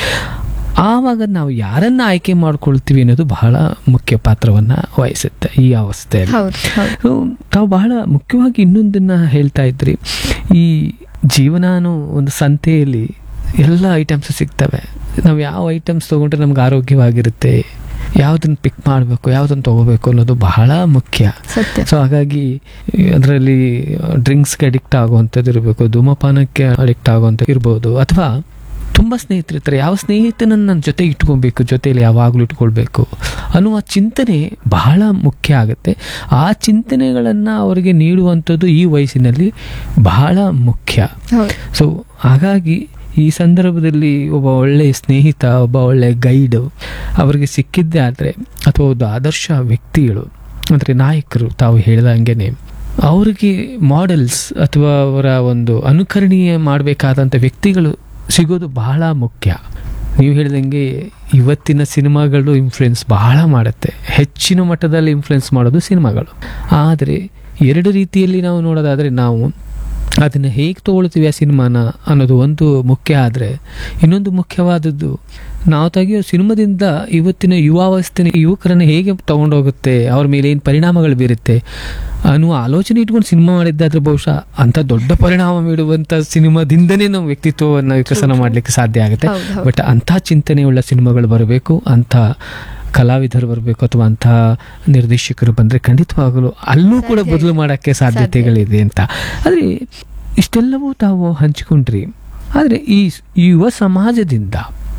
ಆವಾಗ ನಾವು ಯಾರನ್ನ ಆಯ್ಕೆ ಮಾಡ್ಕೊಳ್ತೀವಿ ಅನ್ನೋದು ಬಹಳ ಮುಖ್ಯ ಪಾತ್ರವನ್ನು ವಹಿಸುತ್ತೆ ಈ ಅವಸ್ಥೆಯಲ್ಲಿ ಹೌದು ಹೌದು ಸೊ, ತಾವು ಬಹಳ ಮುಖ್ಯವಾಗಿ ಇನ್ನೊಂದನ್ನ ಹೇಳ್ತಾ ಇದ್ರಿ ಈ ಜೀವನ ಅನ್ನೋ ಒಂದು ಸಂತೆಯಲ್ಲಿ ಎಲ್ಲ ಐಟಮ್ಸ್ ಸಿಗ್ತವೆ ನಾವು ಯಾವ ಐಟಮ್ಸ್ ತೊಗೊಂಡ್ರೆ ನಮ್ಗೆ ಆರೋಗ್ಯವಾಗಿರುತ್ತೆ ಯಾವುದನ್ನು ಪಿಕ್ ಮಾಡಬೇಕು ಯಾವುದನ್ನು ತೊಗೋಬೇಕು ಅನ್ನೋದು ಬಹಳ ಮುಖ್ಯ ಸತ್ಯ ಸೊ ಹಾಗಾಗಿ ಅದರಲ್ಲಿ ಡ್ರಿಂಕ್ಸ್ಗೆ ಅಡಿಕ್ಟ್ ಆಗುವಂಥದ್ದು ಇರಬೇಕು ಧೂಮಪಾನಕ್ಕೆ ಅಡಿಕ್ಟ್ ಆಗುವಂಥ ಇರ್ಬೋದು ಅಥವಾ ತುಂಬ ಸ್ನೇಹಿತರಿರ್ತಾರೆ ಯಾವ ಸ್ನೇಹಿತನನ್ನು ನನ್ನ ಜೊತೆ ಇಟ್ಕೊಬೇಕು ಜೊತೆಯಲ್ಲಿ ಯಾವಾಗಲೂ ಇಟ್ಕೊಳ್ಬೇಕು ಅನ್ನುವ ಚಿಂತನೆ ಬಹಳ ಮುಖ್ಯ ಆಗುತ್ತೆ ಆ ಚಿಂತನೆಗಳನ್ನು ಅವರಿಗೆ ನೀಡುವಂಥದ್ದು ಈ ವಯಸ್ಸಿನಲ್ಲಿ ಬಹಳ ಮುಖ್ಯ ಹೌದು ಸೊ ಹಾಗಾಗಿ ಈ ಸಂದರ್ಭದಲ್ಲಿ ಒಬ್ಬ ಒಳ್ಳೆಯ ಸ್ನೇಹಿತ ಒಬ್ಬ ಒಳ್ಳೆಯ ಗೈಡು ಅವರಿಗೆ ಸಿಕ್ಕಿದ್ದೇ ಆದರೆ ಅಥವಾ ಒಂದು ಆದರ್ಶ ವ್ಯಕ್ತಿಗಳು ಅಂದರೆ ನಾಯಕರು ತಾವು ಹೇಳ್ದಂಗೆ ಅವರಿಗೆ ಮಾಡೆಲ್ಸ್ ಅಥವಾ ಅವರ ಒಂದು ಅನುಕರಣೀಯ ಮಾಡಬೇಕಾದಂಥ ವ್ಯಕ್ತಿಗಳು ಸಿಗೋದು ಬಹಳ ಮುಖ್ಯ ನೀವು ಹೇಳಿದಂಗೆ ಇವತ್ತಿನ ಸಿನಿಮಾಗಳು ಇನ್ಫ್ಲುಯೆನ್ಸ್ ಬಹಳ ಮಾಡುತ್ತೆ ಹೆಚ್ಚಿನ ಮಟ್ಟದಲ್ಲಿ ಇನ್ಫ್ಲುಯೆನ್ಸ್ ಮಾಡೋದು ಸಿನಿಮಾಗಳು ಆದರೆ ಎರಡು ರೀತಿಯಲ್ಲಿ ನಾವು ನೋಡೋದಾದರೆ ನಾವು ಅದನ್ನು ಹೇಗೆ ತೊಗೊಳ್ತೀವಿ ಆ ಸಿನಿಮಾನ ಅನ್ನೋದು ಒಂದು ಮುಖ್ಯ ಆದರೆ ಇನ್ನೊಂದು ಮುಖ್ಯವಾದದ್ದು ನಾವು ತೆಗೆಯೋ ಸಿನಿಮಾದಿಂದ ಇವತ್ತಿನ ಯುವಾವಸ್ಥೆನ ಯುವಕರನ್ನು ಹೇಗೆ ತಗೊಂಡೋಗುತ್ತೆ ಅವ್ರ ಮೇಲೆ ಏನು ಪರಿಣಾಮಗಳು ಬೀರುತ್ತೆ ಅನ್ನುವ ಆಲೋಚನೆ ಇಟ್ಕೊಂಡು ಸಿನಿಮಾ ಮಾಡಿದ್ದಾದ್ರೆ ಬಹುಶಃ ಅಂಥ ದೊಡ್ಡ ಪರಿಣಾಮ ಬೀಳುವಂಥ ಸಿನಿಮಾದಿಂದನೇ ನಾವು ವ್ಯಕ್ತಿತ್ವವನ್ನು ವಿಕಸನ ಮಾಡಲಿಕ್ಕೆ ಸಾಧ್ಯ ಆಗುತ್ತೆ ಹೌದು, ಹೌದು. ಬಟ್ ಅಂಥ ಚಿಂತನೆಯುಳ್ಳ ಸಿನಿಮಾಗಳು ಬರಬೇಕು ಅಂಥ ಕಲಾವಿದರು ಬರಬೇಕು ಅಥವಾ ಅಂಥ ನಿರ್ದೇಶಕರು ಬಂದರೆ ಖಂಡಿತವಾಗಲೂ ಅಲ್ಲೂ ಕೂಡ ಸಾಧ್ಯ ಬದಲು ಇದೆ. ಮಾಡೋಕ್ಕೆ ಸಾಧ್ಯತೆಗಳಿದೆ ಅಂತ ಆದರೆ ಇಷ್ಟೆಲ್ಲವೂ ತಾವು ಹಂಚಿಕೊಂಡ್ರಿ ಆದರೆ ಈ ಈ ಯುವ ಸಮಾಜದಿಂದ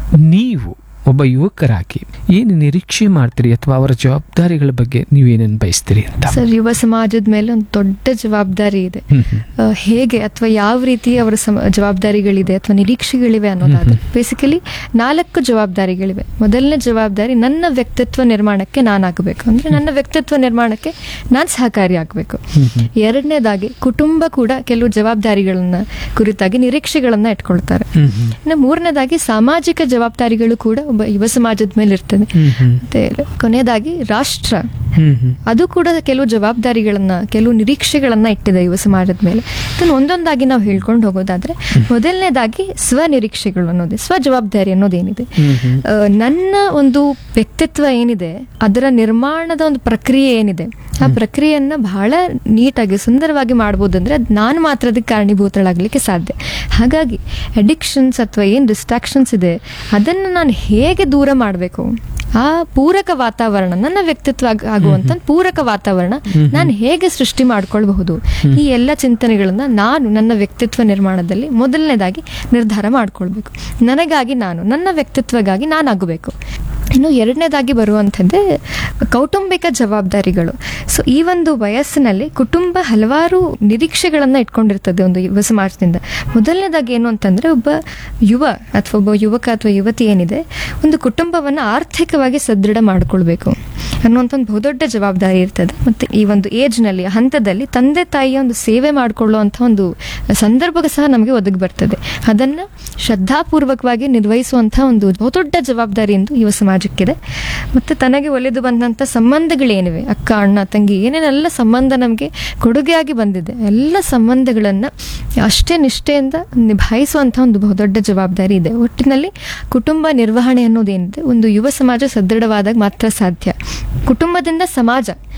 ನೀವು ಒಬ್ಬ ಯುವಕರಾಗಿ ಏನು ನಿರೀಕ್ಷೆ ಮಾಡ್ತೀರಿ ಅಥವಾ ಅವರ ಜವಾಬ್ದಾರಿಗಳ ಬಗ್ಗೆ ನೀವೇನೇನು ಬಯಸ್ತೀರಿ ಅಂತ ಸರ್ ಯುವ ಸಮಾಜದ ಮೇಲೆ ಒಂದು ದೊಡ್ಡ ಜವಾಬ್ದಾರಿ ಇದೆ ಹ್ಮ್ ಹ್ಮ್. ಆ, ಹೇಗೆ ಅಥವಾ ಯಾವ ರೀತಿ ಅವರ ಸಮ ಜವಾಬ್ದಾರಿಗಳಿದೆ ಅಥವಾ ನಿರೀಕ್ಷೆಗಳಿವೆ ಅನ್ನೋದಾದ್ರೆ ಬೇಸಿಕಲಿ ನಾಲ್ಕು ಜವಾಬ್ದಾರಿಗಳಿವೆ ಮೊದಲನೇ ಜವಾಬ್ದಾರಿ ನನ್ನ ವ್ಯಕ್ತಿತ್ವ ನಿರ್ಮಾಣಕ್ಕೆ ನಾನಾಗಬೇಕು ಅಂದ್ರೆ ನನ್ನ ವ್ಯಕ್ತಿತ್ವ ನಿರ್ಮಾಣಕ್ಕೆ ನಾನು ಸಹಕಾರಿ ಆಗಬೇಕು ಎರಡನೇದಾಗಿ ಕುಟುಂಬ ಕೂಡ ಕೆಲವು ಜವಾಬ್ದಾರಿಗಳನ್ನ ಕುರಿತಾಗಿ ನಿರೀಕ್ಷೆಗಳನ್ನ ಇಟ್ಕೊಳ್ತಾರೆ ಹ್ಮ್ ಹ್ಮ್. ಇನ್ನು ಮೂರನೇದಾಗಿ ಸಾಮಾಜಿಕ ಜವಾಬ್ದಾರಿಗಳು ಕೂಡ ಒಬ್ಬ ಯುವ ಸಮಾಜದ ಮೇಲೆ ಇರ್ತದೆ ಹ್ಮ್ ಹ್ಮ್. ಮತ್ತೆ ಕೊನೆಯದಾಗಿ ರಾಷ್ಟ್ರ ಹ್ಮ್ ಹ್ಮ್. ಅದು ಕೂಡ ಕೆಲವು ಜವಾಬ್ದಾರಿಗಳನ್ನ ಕೆಲವು ನಿರೀಕ್ಷೆಗಳನ್ನ ಇಟ್ಟಿದೆ ಯುವ ಸಮಾಜದ ಮೇಲೆ ಇದನ್ನು ಒಂದೊಂದಾಗಿ ನಾವು ಹೇಳ್ಕೊಂಡು ಹೋಗೋದಾದ್ರೆ ಮೊದಲನೇದಾಗಿ ಸ್ವ ನಿರೀಕ್ಷೆಗಳು ಅನ್ನೋದು ಸ್ವ ಜವಾಬ್ದಾರಿ ಅನ್ನೋದೇನಿದೆ ಹ್ಮ್ ಹ್ಮ್. ಆ, ನನ್ನ ಒಂದು ವ್ಯಕ್ತಿತ್ವ ಏನಿದೆ ಅದರ ನಿರ್ಮಾಣದ ಒಂದು ಪ್ರಕ್ರಿಯೆ ಏನಿದೆ ಆ ಪ್ರಕ್ರಿಯೆಯನ್ನ ಬಹಳ ನೀಟಾಗಿ ಸುಂದರವಾಗಿ ಮಾಡ್ಬೋದಂದ್ರೆ ಅದು ನಾನು ಮಾತ್ರ ಅದಕ್ಕೆ ಕಾರಣೀಭೂತಳಾಗಲಿಕ್ಕೆ ಸಾಧ್ಯ ಹಾಗಾಗಿ ಅಡಿಕ್ಷನ್ಸ್ ಅಥವಾ ಏನು ಡಿಸ್ಟ್ರಾಕ್ಷನ್ಸ್ ಇದೆ ಅದನ್ನು ನಾನು ಹೇಗೆ ದೂರ ಮಾಡಬೇಕು ಆ ಪೂರಕ ವಾತಾವರಣ ನನ್ನ ವ್ಯಕ್ತಿತ್ವ ಆಗ- ಆಗುವಂತ ಪೂರಕ ವಾತಾವರಣ ನಾನು ಹೇಗೆ ಸೃಷ್ಟಿ ಮಾಡ್ಕೊಳ್ಬಹುದು ಈ ಎಲ್ಲ ಚಿಂತನೆಗಳನ್ನ ನಾನು ನನ್ನ ವ್ಯಕ್ತಿತ್ವ ನಿರ್ಮಾಣದಲ್ಲಿ ಮೊದಲನೇದಾಗಿ ನಿರ್ಧಾರ ಮಾಡ್ಕೊಳ್ಬೇಕು ನನಗಾಗಿ ನಾನು ನನ್ನ ವ್ಯಕ್ತಿತ್ವಗಾಗಿ ನಾನಾಗಬೇಕು ಇನ್ನು ಎರಡನೇದಾಗಿ ಬರುವಂಥದ್ದೇ ಕೌಟುಂಬಿಕ ಜವಾಬ್ದಾರಿಗಳು ಸೊ ಈ ಒಂದು ವಯಸ್ಸಿನಲ್ಲಿ ಕುಟುಂಬ ಹಲವಾರು ನಿರೀಕ್ಷೆಗಳನ್ನ ಇಟ್ಕೊಂಡಿರ್ತದೆ ಒಂದು ಯುವ ಸಮಾಜದಿಂದ ಮೊದಲನೇದಾಗಿ ಏನು ಅಂತಂದ್ರೆ ಒಬ್ಬ ಯುವ ಅಥವಾ ಒಬ್ಬ ಯುವಕ ಅಥವಾ ಯುವತಿ ಏನಿದೆ ಒಂದು ಕುಟುಂಬವನ್ನು ಆರ್ಥಿಕವಾಗಿ ಸದೃಢ ಮಾಡ್ಕೊಳ್ಬೇಕು ಅನ್ನುವಂಥ ಒಂದು ಬಹುದೊಡ್ಡ ಜವಾಬ್ದಾರಿ ಇರ್ತದೆ ಮತ್ತೆ ಈ ಒಂದು ಏಜ್ನಲ್ಲಿ ಹಂತದಲ್ಲಿ ತಂದೆ ತಾಯಿಯ ಒಂದು ಸೇವೆ ಮಾಡಿಕೊಳ್ಳುವಂಥ ಒಂದು ಸಂದರ್ಭ ಸಹ ನಮಗೆ ಒದಗಿ ಬರ್ತದೆ ಅದನ್ನ ಶ್ರದ್ಧಾಪೂರ್ವಕವಾಗಿ ನಿರ್ವಹಿಸುವಂಥ ಒಂದು ಬಹುದೊಡ್ಡ ಜವಾಬ್ದಾರಿ ಎಂದು ಯುವ ಸಮಾಜಕ್ಕಿದೆ ಮತ್ತೆ ತನಗೆ ಒಲಿದು ಬಂದಂಥ ಸಂಬಂಧಗಳೇನಿವೆ ಅಕ್ಕ ಅಣ್ಣ ತಂಗಿ ಏನೇನೆಲ್ಲ ಸಂಬಂಧ ನಮಗೆ ಕೊಡುಗೆಯಾಗಿ ಬಂದಿದೆ ಎಲ್ಲ ಸಂಬಂಧಗಳನ್ನ ಅಷ್ಟೇ ನಿಷ್ಠೆಯಿಂದ ನಿಭಾಯಿಸುವಂಥ ಒಂದು ಬಹುದೊಡ್ಡ ಜವಾಬ್ದಾರಿ ಇದೆ ಒಟ್ಟಿನಲ್ಲಿ ಕುಟುಂಬ ನಿರ್ವಹಣೆ ಅನ್ನೋದೇನಿದೆ ಒಂದು ಯುವ ಸಮಾಜ ಸದೃಢವಾದಾಗ ಮಾತ್ರ ಸಾಧ್ಯ ಕುಟುಂಬದಿಂದ ಸಮಾಜ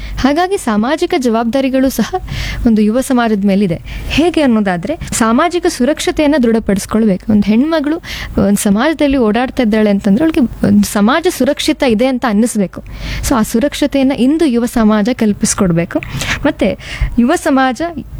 ಹಾಗಾಗಿ ಸಾಮಾಜಿಕ ಜವಾಬ್ದಾರಿಗಳು ಸಹ ಒಂದು ಯುವ ಸಮಾಜದ ಮೇಲಿದೆ ಹೇಗೆ ಅನ್ನೋದಾದ್ರೆ ಸಾಮಾಜಿಕ ಸುರಕ್ಷತೆಯನ್ನು ದೃಢಪಡಿಸ್ಕೊಳ್ಬೇಕು ಒಂದು ಹೆಣ್ಮಗಳು ಒಂದು ಸಮಾಜದಲ್ಲಿ ಓಡಾಡ್ತಾ ಇದ್ದಾಳೆ ಅಂತಂದ್ರೆ ಅವಳಿಗೆ ಒಂದು ಸಮಾಜ ಸುರಕ್ಷಿತ ಇದೆ ಅಂತ ಅನ್ನಿಸ್ಬೇಕು ಸೊ ಆ ಸುರಕ್ಷತೆಯನ್ನು ಇಂದು ಯುವ ಸಮಾಜ ಕಲ್ಪಿಸ್ಕೊಡ್ಬೇಕು ಮತ್ತೆ ಯುವ ಸಮಾಜ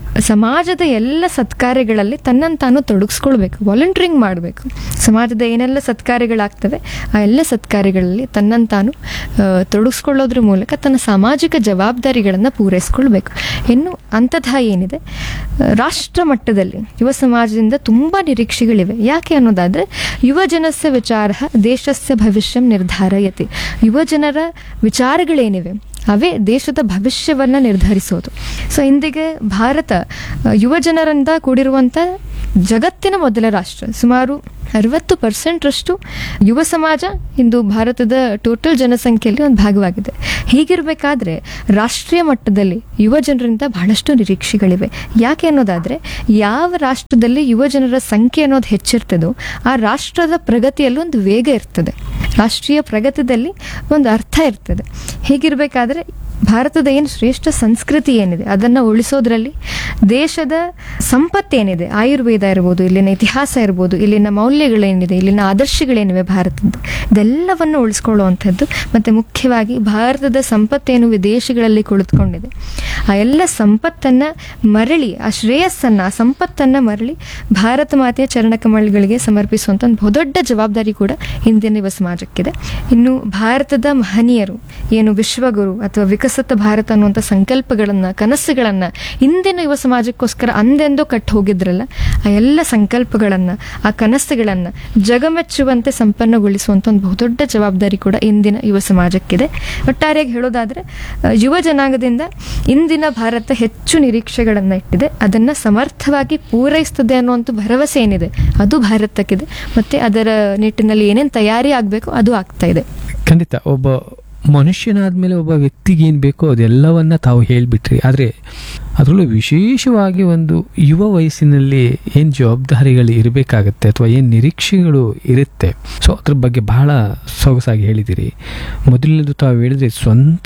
ಸಮಾಜದ ಎಲ್ಲ ಸತ್ಕಾರ್ಯಗಳಲ್ಲಿ ತನ್ನನ್ನು ತಾನು ತೊಡಗಿಸ್ಕೊಳ್ಬೇಕು ವಾಲಂಟ್ರಿಂಗ್ ಮಾಡಬೇಕು ಸಮಾಜದ ಏನೆಲ್ಲ ಸತ್ಕಾರ್ಯಗಳಾಗ್ತವೆ ಆ ಎಲ್ಲ ಸತ್ಕಾರ್ಯಗಳಲ್ಲಿ ತನ್ನನ್ನು ತಾನು ಆ, ತೊಡಗಿಸ್ಕೊಳ್ಳೋದ್ರ ಮೂಲಕ ತನ್ನ ಸಾಮಾಜಿಕ ಜವಾಬ್ದಾರಿಗಳನ್ನು ಪೂರೈಸ್ಕೊಳ್ಬೇಕು ಇನ್ನು ಅಂಥದ್ದು ಏನಿದೆ ಆ, ರಾಷ್ಟ್ರ ಮಟ್ಟದಲ್ಲಿ ಯುವ ಸಮಾಜದಿಂದ ತುಂಬ ನಿರೀಕ್ಷೆಗಳಿವೆ ಯಾಕೆ ಅನ್ನೋದಾದರೆ ಯುವ ಜನಸ್ಯ ವಿಚಾರ ದೇಶಸ್ಯ ಭವಿಷ್ಯ ನಿರ್ಧಾರಯತಿ ಯುವ ಜನರ ವಿಚಾರಗಳೇನಿವೆ ಅವೇ ದೇಶದ ಭವಿಷ್ಯವನ್ನು ನಿರ್ಧರಿಸೋದು ಸೊ ಇಂದಿಗೆ ಭಾರತ ಆ, ಯುವ ಜನರಿಂದ ಕೂಡಿರುವಂಥ ಜಗತ್ತಿನ ಮೊದಲ ರಾಷ್ಟ್ರ ಸುಮಾರು ಅರವತ್ತು ಪರ್ಸೆಂಟ್ರಷ್ಟು ಯುವ ಸಮಾಜ ಇಂದು ಭಾರತದ ಟೋಟಲ್ ಜನಸಂಖ್ಯೆಯಲ್ಲಿ ಒಂದು ಭಾಗವಾಗಿದೆ ಹೀಗಿರಬೇಕಾದ್ರೆ ರಾಷ್ಟ್ರೀಯ ಮಟ್ಟದಲ್ಲಿ ಯುವ ಜನರಿಂದ ಬಹಳಷ್ಟು ನಿರೀಕ್ಷೆಗಳಿವೆ ಯಾಕೆ ಅನ್ನೋದಾದರೆ ಯಾವ ರಾಷ್ಟ್ರದಲ್ಲಿ ಯುವ ಜನರ ಸಂಖ್ಯೆ ಅನ್ನೋದು ಹೆಚ್ಚಿರ್ತದೋ ಆ ರಾಷ್ಟ್ರದ ಪ್ರಗತಿಯಲ್ಲಿ ಒಂದು ವೇಗ ಇರ್ತದೆ ರಾಷ್ಟ್ರೀಯ ಪ್ರಗತಿಯಲ್ಲಿ ಒಂದು ಅರ್ಥ ಇರ್ತದೆ ಹೀಗಿರಬೇಕಾದ್ರೆ ಭಾರತದ ಏನು ಶ್ರೇಷ್ಠ ಸಂಸ್ಕೃತಿ ಏನಿದೆ ಅದನ್ನು ಉಳಿಸೋದ್ರಲ್ಲಿ ದೇಶದ ಸಂಪತ್ತೇನಿದೆ ಆಯುರ್ವೇದ ಇರ್ಬೋದು ಇಲ್ಲಿನ ಇತಿಹಾಸ ಇರ್ಬೋದು ಇಲ್ಲಿನ ಮೌಲ್ಯಗಳೇನಿದೆ ಇಲ್ಲಿನ ಆದರ್ಶಗಳೇನಿವೆ ಭಾರತದ್ದು ಇದೆಲ್ಲವನ್ನು ಉಳಿಸ್ಕೊಳ್ಳುವಂಥದ್ದು ಮತ್ತು ಮುಖ್ಯವಾಗಿ ಭಾರತದ ಸಂಪತ್ತೇನು ವಿದೇಶಗಳಲ್ಲಿ ಕುಳಿತುಕೊಂಡಿದೆ ಆ ಎಲ್ಲ ಸಂಪತ್ತನ್ನು ಮರಳಿ ಆ ಶ್ರೇಯಸ್ಸನ್ನು ಆ ಸಂಪತ್ತನ್ನು ಮರಳಿ ಭಾರತ ಮಾತೆಯ ಚರಣಕಮಲಗಳಿಗೆ ಸಮರ್ಪಿಸುವಂಥ ಒಂದು ಬಹುದೊಡ್ಡ ಜವಾಬ್ದಾರಿ ಕೂಡ ಇಂದಿನ ಯುವ ಸಮಾಜಕ್ಕಿದೆ ಇನ್ನು ಭಾರತದ ಮಹನೀಯರು ಏನು ವಿಶ್ವಗುರು ಅಥವಾ ವಿಕಸಿತ ಭಾರತ ಅನ್ನುವಂಥ ಸಂಕಲ್ಪಗಳನ್ನು ಕನಸುಗಳನ್ನು ಇಂದಿನ ಯುವ ಸಮಾಜಕ್ಕೋಸ್ಕರ ಅಂದೆಂದೋ ಕಟ್ಟು ಹೋಗಿದ್ರಲ್ಲ ಆ ಎಲ್ಲ ಸಂಕಲ್ಪಗಳನ್ನು ಆ ಕನಸುಗಳನ್ನು ಜಗಮೆಚ್ಚುವಂತೆ ಸಂಪನ್ನಗೊಳಿಸುವಂಥ ಒಂದು ಬಹುದೊಡ್ಡ ಜವಾಬ್ದಾರಿ ಕೂಡ ಇಂದಿನ ಯುವ ಸಮಾಜಕ್ಕಿದೆ ಒಟ್ಟಾರೆಯಾಗಿ ಹೇಳೋದಾದರೆ ಆ, ಯುವ ಜನಾಂಗದಿಂದ ಇಂದಿನ ಭಾರತ ಹೆಚ್ಚು ನಿರೀಕ್ಷೆಗಳನ್ನು ಇಟ್ಟಿದೆ ಅದನ್ನು ಸಮರ್ಥವಾಗಿ ಪೂರೈಸ್ತದೆ ಅನ್ನುವಂಥ ಭರವಸೆ ಏನಿದೆ ಅದು ಭಾರತಕ್ಕಿದೆ ಮತ್ತು ಅದರ ನಿಟ್ಟಿನಲ್ಲಿ ಏನೇನು ತಯಾರಿ ಆಗಬೇಕು ಅದು ಆಗ್ತಾ ಇದೆ ಖಂಡಿತ ಒಬ್ಬ ಮನುಷ್ಯನಾದ್ಮೇಲೆ ಒಬ್ಬ ವ್ಯಕ್ತಿಗೆ ಏನು ಬೇಕೋ ಅದೆಲ್ಲವನ್ನ ತಾವು ಹೇಳಿಬಿಟ್ರಿ ಆದರೆ ಅದರಲ್ಲೂ ವಿಶೇಷವಾಗಿ ಒಂದು ಯುವ ವಯಸ್ಸಿನಲ್ಲಿ ಏನು ಜವಾಬ್ದಾರಿಗಳು ಇರಬೇಕಾಗತ್ತೆ ಅಥವಾ ಏನು ನಿರೀಕ್ಷೆಗಳು ಇರುತ್ತೆ ಸೊ ಅದ್ರ ಬಗ್ಗೆ ಬಹಳ ಸೊಗಸಾಗಿ ಹೇಳಿದಿರಿ ಮೊದಲನೇದು ತಾವು ಹೇಳಿದ್ರೆ ಸ್ವಂತ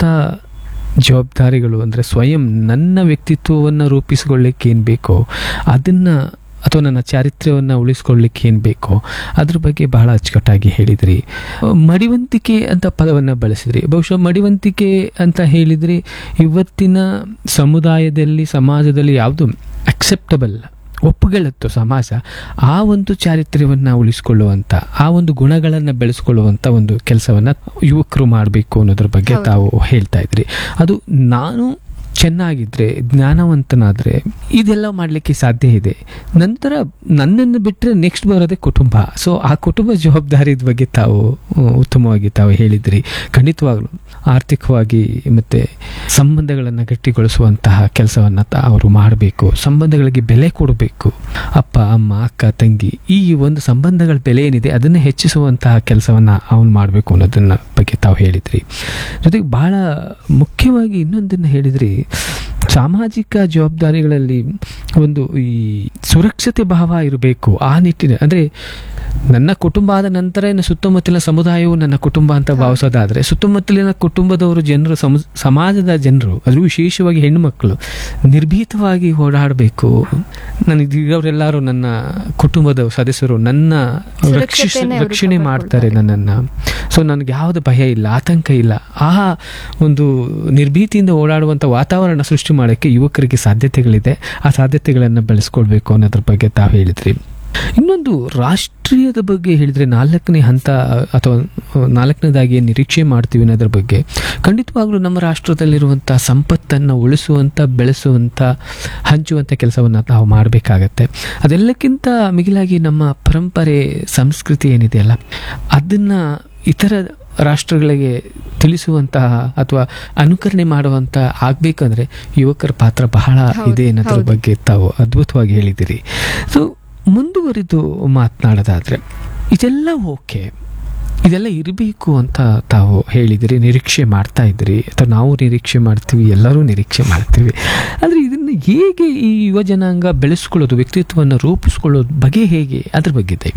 ಜವಾಬ್ದಾರಿಗಳು ಅಂದರೆ ಸ್ವಯಂ ನನ್ನ ವ್ಯಕ್ತಿತ್ವವನ್ನು ರೂಪಿಸಿಕೊಳ್ಳಿಕ್ಕೆ ಏನು ಬೇಕೋ ಅದನ್ನು ಅಥವಾ ನನ್ನ ಚಾರಿತ್ರ್ಯವನ್ನು ಉಳಿಸ್ಕೊಳ್ಳಿಕ್ಕೆ ಏನು ಬೇಕೋ ಅದ್ರ ಬಗ್ಗೆ ಬಹಳ ಅಚ್ಚುಕಟ್ಟಾಗಿ ಹೇಳಿದ್ರಿ ಅಹ್, ಮಡಿವಂತಿಕೆ ಅಂತ ಪದವನ್ನು ಬಳಸಿದ್ರಿ ಬಹುಶಃ ಮಡಿವಂತಿಕೆ ಅಂತ ಹೇಳಿದ್ರಿ ಇವತ್ತಿನ ಸಮುದಾಯದಲ್ಲಿ ಸಮಾಜದಲ್ಲಿ ಯಾವುದು ಅಕ್ಸೆಪ್ಟಬಲ್ ಒಪ್ಪುಗಳತ್ತು ಸಮಾಜ ಆ ಒಂದು ಚಾರಿತ್ರ್ಯವನ್ನು ಉಳಿಸ್ಕೊಳ್ಳುವಂಥ ಆ ಒಂದು ಗುಣಗಳನ್ನು ಬೆಳೆಸ್ಕೊಳ್ಳುವಂಥ ಒಂದು ಕೆಲಸವನ್ನು ಯುವಕರು ಮಾಡಬೇಕು ಅನ್ನೋದ್ರ ಬಗ್ಗೆ ಹೌದು. ತಾವು ಹೇಳ್ತಾ ಇದ್ರಿ ಅದು ನಾನು ಚೆನ್ನಾಗಿದ್ರೆ ಜ್ಞಾನವಂತನಾದರೆ ಇದೆಲ್ಲ ಮಾಡಲಿಕ್ಕೆ ಸಾಧ್ಯ ಇದೆ ನಂತರ ನನ್ನನ್ನು ಬಿಟ್ಟರೆ ನೆಕ್ಸ್ಟ್ ಬರೋದೇ ಕುಟುಂಬ ಸೊ ಆ ಕುಟುಂಬ ಜವಾಬ್ದಾರಿದ ಬಗ್ಗೆ ತಾವು ಅಹ್, ಉತ್ತಮವಾಗಿ ತಾವು ಹೇಳಿದ್ರಿ ಖಂಡಿತವಾಗ್ಲೂ ಆರ್ಥಿಕವಾಗಿ ಮತ್ತು ಸಂಬಂಧಗಳನ್ನು ಗಟ್ಟಿಗೊಳಿಸುವಂತಹ ಕೆಲಸವನ್ನು ಅವರು ಮಾಡಬೇಕು ಸಂಬಂಧಗಳಿಗೆ ಬೆಲೆ ಕೊಡಬೇಕು ಅಪ್ಪ ಅಮ್ಮ ಅಕ್ಕ ತಂಗಿ ಈ ಒಂದು ಸಂಬಂಧಗಳ ಬೆಲೆ ಏನಿದೆ ಅದನ್ನು ಹೆಚ್ಚಿಸುವಂತಹ ಕೆಲಸವನ್ನು ಅವನು ಮಾಡಬೇಕು ಅನ್ನೋದನ್ನ ಬಗ್ಗೆ ತಾವು ಹೇಳಿದ್ರಿ ಜೊತೆಗೆ ಬಹಳ ಮುಖ್ಯವಾಗಿ ಇನ್ನೊಂದನ್ನು ಹೇಳಿದ್ರಿ ಸಾಮಾಜಿಕ ಜವಾಬ್ದಾರಿಗಳಲ್ಲಿ ಒಂದು ಈ ಸುರಕ್ಷತೆ ಭಾವ ಇರಬೇಕು ಆ ನಿಟ್ಟಿನ ಅಂದರೆ ನನ್ನ ಕುಟುಂಬ ಆದ ನಂತರ ಇನ್ನು ಸುತ್ತಮುತ್ತಲಿನ ಸಮುದಾಯವು ನನ್ನ ಕುಟುಂಬ ಅಂತ ಭಾವಿಸೋದಾದರೆ ಸುತ್ತಮುತ್ತಲಿನ ಕುಟುಂಬದವರು ಜನರು ಸಮ ಸಮಾಜದ ಜನರು ಅದು ವಿಶೇಷವಾಗಿ ಹೆಣ್ಣುಮಕ್ಕಳು ನಿರ್ಭೀತವಾಗಿ ಓಡಾಡಬೇಕು ನನಗೆ ಅವರೆಲ್ಲರೂ ನನ್ನ ಕುಟುಂಬದ ಸದಸ್ಯರು ನನ್ನ ರಕ್ಷಿಸ ಸುರಕ್ಷತೆಯನ್ನೇ ಅವರು ರಕ್ಷಣೆ ಮಾಡ್ತಾರೆ ಕಾಪಾಡ್ಕೊಳ್ತಾರೆ. ನನ್ನನ್ನು ಸೊ ನನಗೆ ಯಾವುದು ಭಯ ಇಲ್ಲ ಆತಂಕ ಇಲ್ಲ ಆ ಒಂದು ನಿರ್ಭೀತಿಯಿಂದ ಓಡಾಡುವಂಥ ವಾತಾವರಣ ಸೃಷ್ಟಿ ಮಾಡೋಕ್ಕೆ ಯುವಕರಿಗೆ ಸಾಧ್ಯತೆಗಳಿದೆ ಆ ಸಾಧ್ಯತೆಗಳನ್ನು ಬೆಳೆಸ್ಕೊಳ್ಬೇಕು ಅನ್ನೋದ್ರ ಬಗ್ಗೆ ತಾವು ಹೇಳಿದ್ರಿ ಇನ್ನೊಂದು ರಾಷ್ಟ್ರೀಯದ ಬಗ್ಗೆ ಹೇಳಿದರೆ ನಾಲ್ಕನೇ ಹಂತ ಅಥವಾ ನಾಲ್ಕನೇದಾಗಿ ಏನ್ ನಿರೀಕ್ಷೆ ಮಾಡ್ತೀವಿ ಅನ್ನೋದ್ರ ಬಗ್ಗೆ ಖಂಡಿತವಾಗ್ಲೂ ನಮ್ಮ ರಾಷ್ಟ್ರದಲ್ಲಿರುವಂಥ ಸಂಪತ್ತನ್ನು ಉಳಿಸುವಂಥ ಬೆಳೆಸುವಂಥ ಹಂಚುವಂಥ ಕೆಲಸವನ್ನು ನಾವು ಮಾಡಬೇಕಾಗತ್ತೆ ಅದೆಲ್ಲಕ್ಕಿಂತ ಮಿಗಿಲಾಗಿ ನಮ್ಮ ಪರಂಪರೆ ಸಂಸ್ಕೃತಿ ಏನಿದೆಯಲ್ಲ ಅದನ್ನು ಇತರ ರಾಷ್ಟ್ರಗಳಿಗೆ ತಿಳಿಸುವಂತಹ ಅಥವಾ ಅನುಕರಣೆ ಮಾಡುವಂಥ ಆಗಬೇಕಂದ್ರೆ ಯುವಕರ ಪಾತ್ರ ಬಹಳ ಹೌದು, ಇದೆ ಅನ್ನೋದ್ರ ಹೌದು. ಬಗ್ಗೆ ತಾವು ಅದ್ಭುತವಾಗಿ ಹೇಳಿದಿರಿ ಸೊ ಮುಂದುವರಿದು ಮಾತನಾಡೋದಾದ್ರೆ ಇದೆಲ್ಲ ಓಕೆ ಇದೆಲ್ಲ ಇರಬೇಕು ಅಂತ ತಾವು ಹೇಳಿದಿರಿ ನಿರೀಕ್ಷೆ ಮಾಡ್ತಾ ಇದ್ರಿ ಅಥವಾ ನಾವು ನಿರೀಕ್ಷೆ ಮಾಡ್ತೀವಿ ಎಲ್ಲರೂ ನಿರೀಕ್ಷೆ ಮಾಡ್ತೀವಿ ಆದರೆ ಇದನ್ನು ಹೇಗೆ ಈ ಯುವ ಜನಾಂಗ ಬೆಳೆಸ್ಕೊಳ್ಳೋದು ವ್ಯಕ್ತಿತ್ವವನ್ನು ರೂಪಿಸ್ಕೊಳ್ಳೋದು ಬಗೆ ಹೇಗೆ ಅದ್ರ ಬಗ್ಗೆ ದಯವಿಟ್ಟು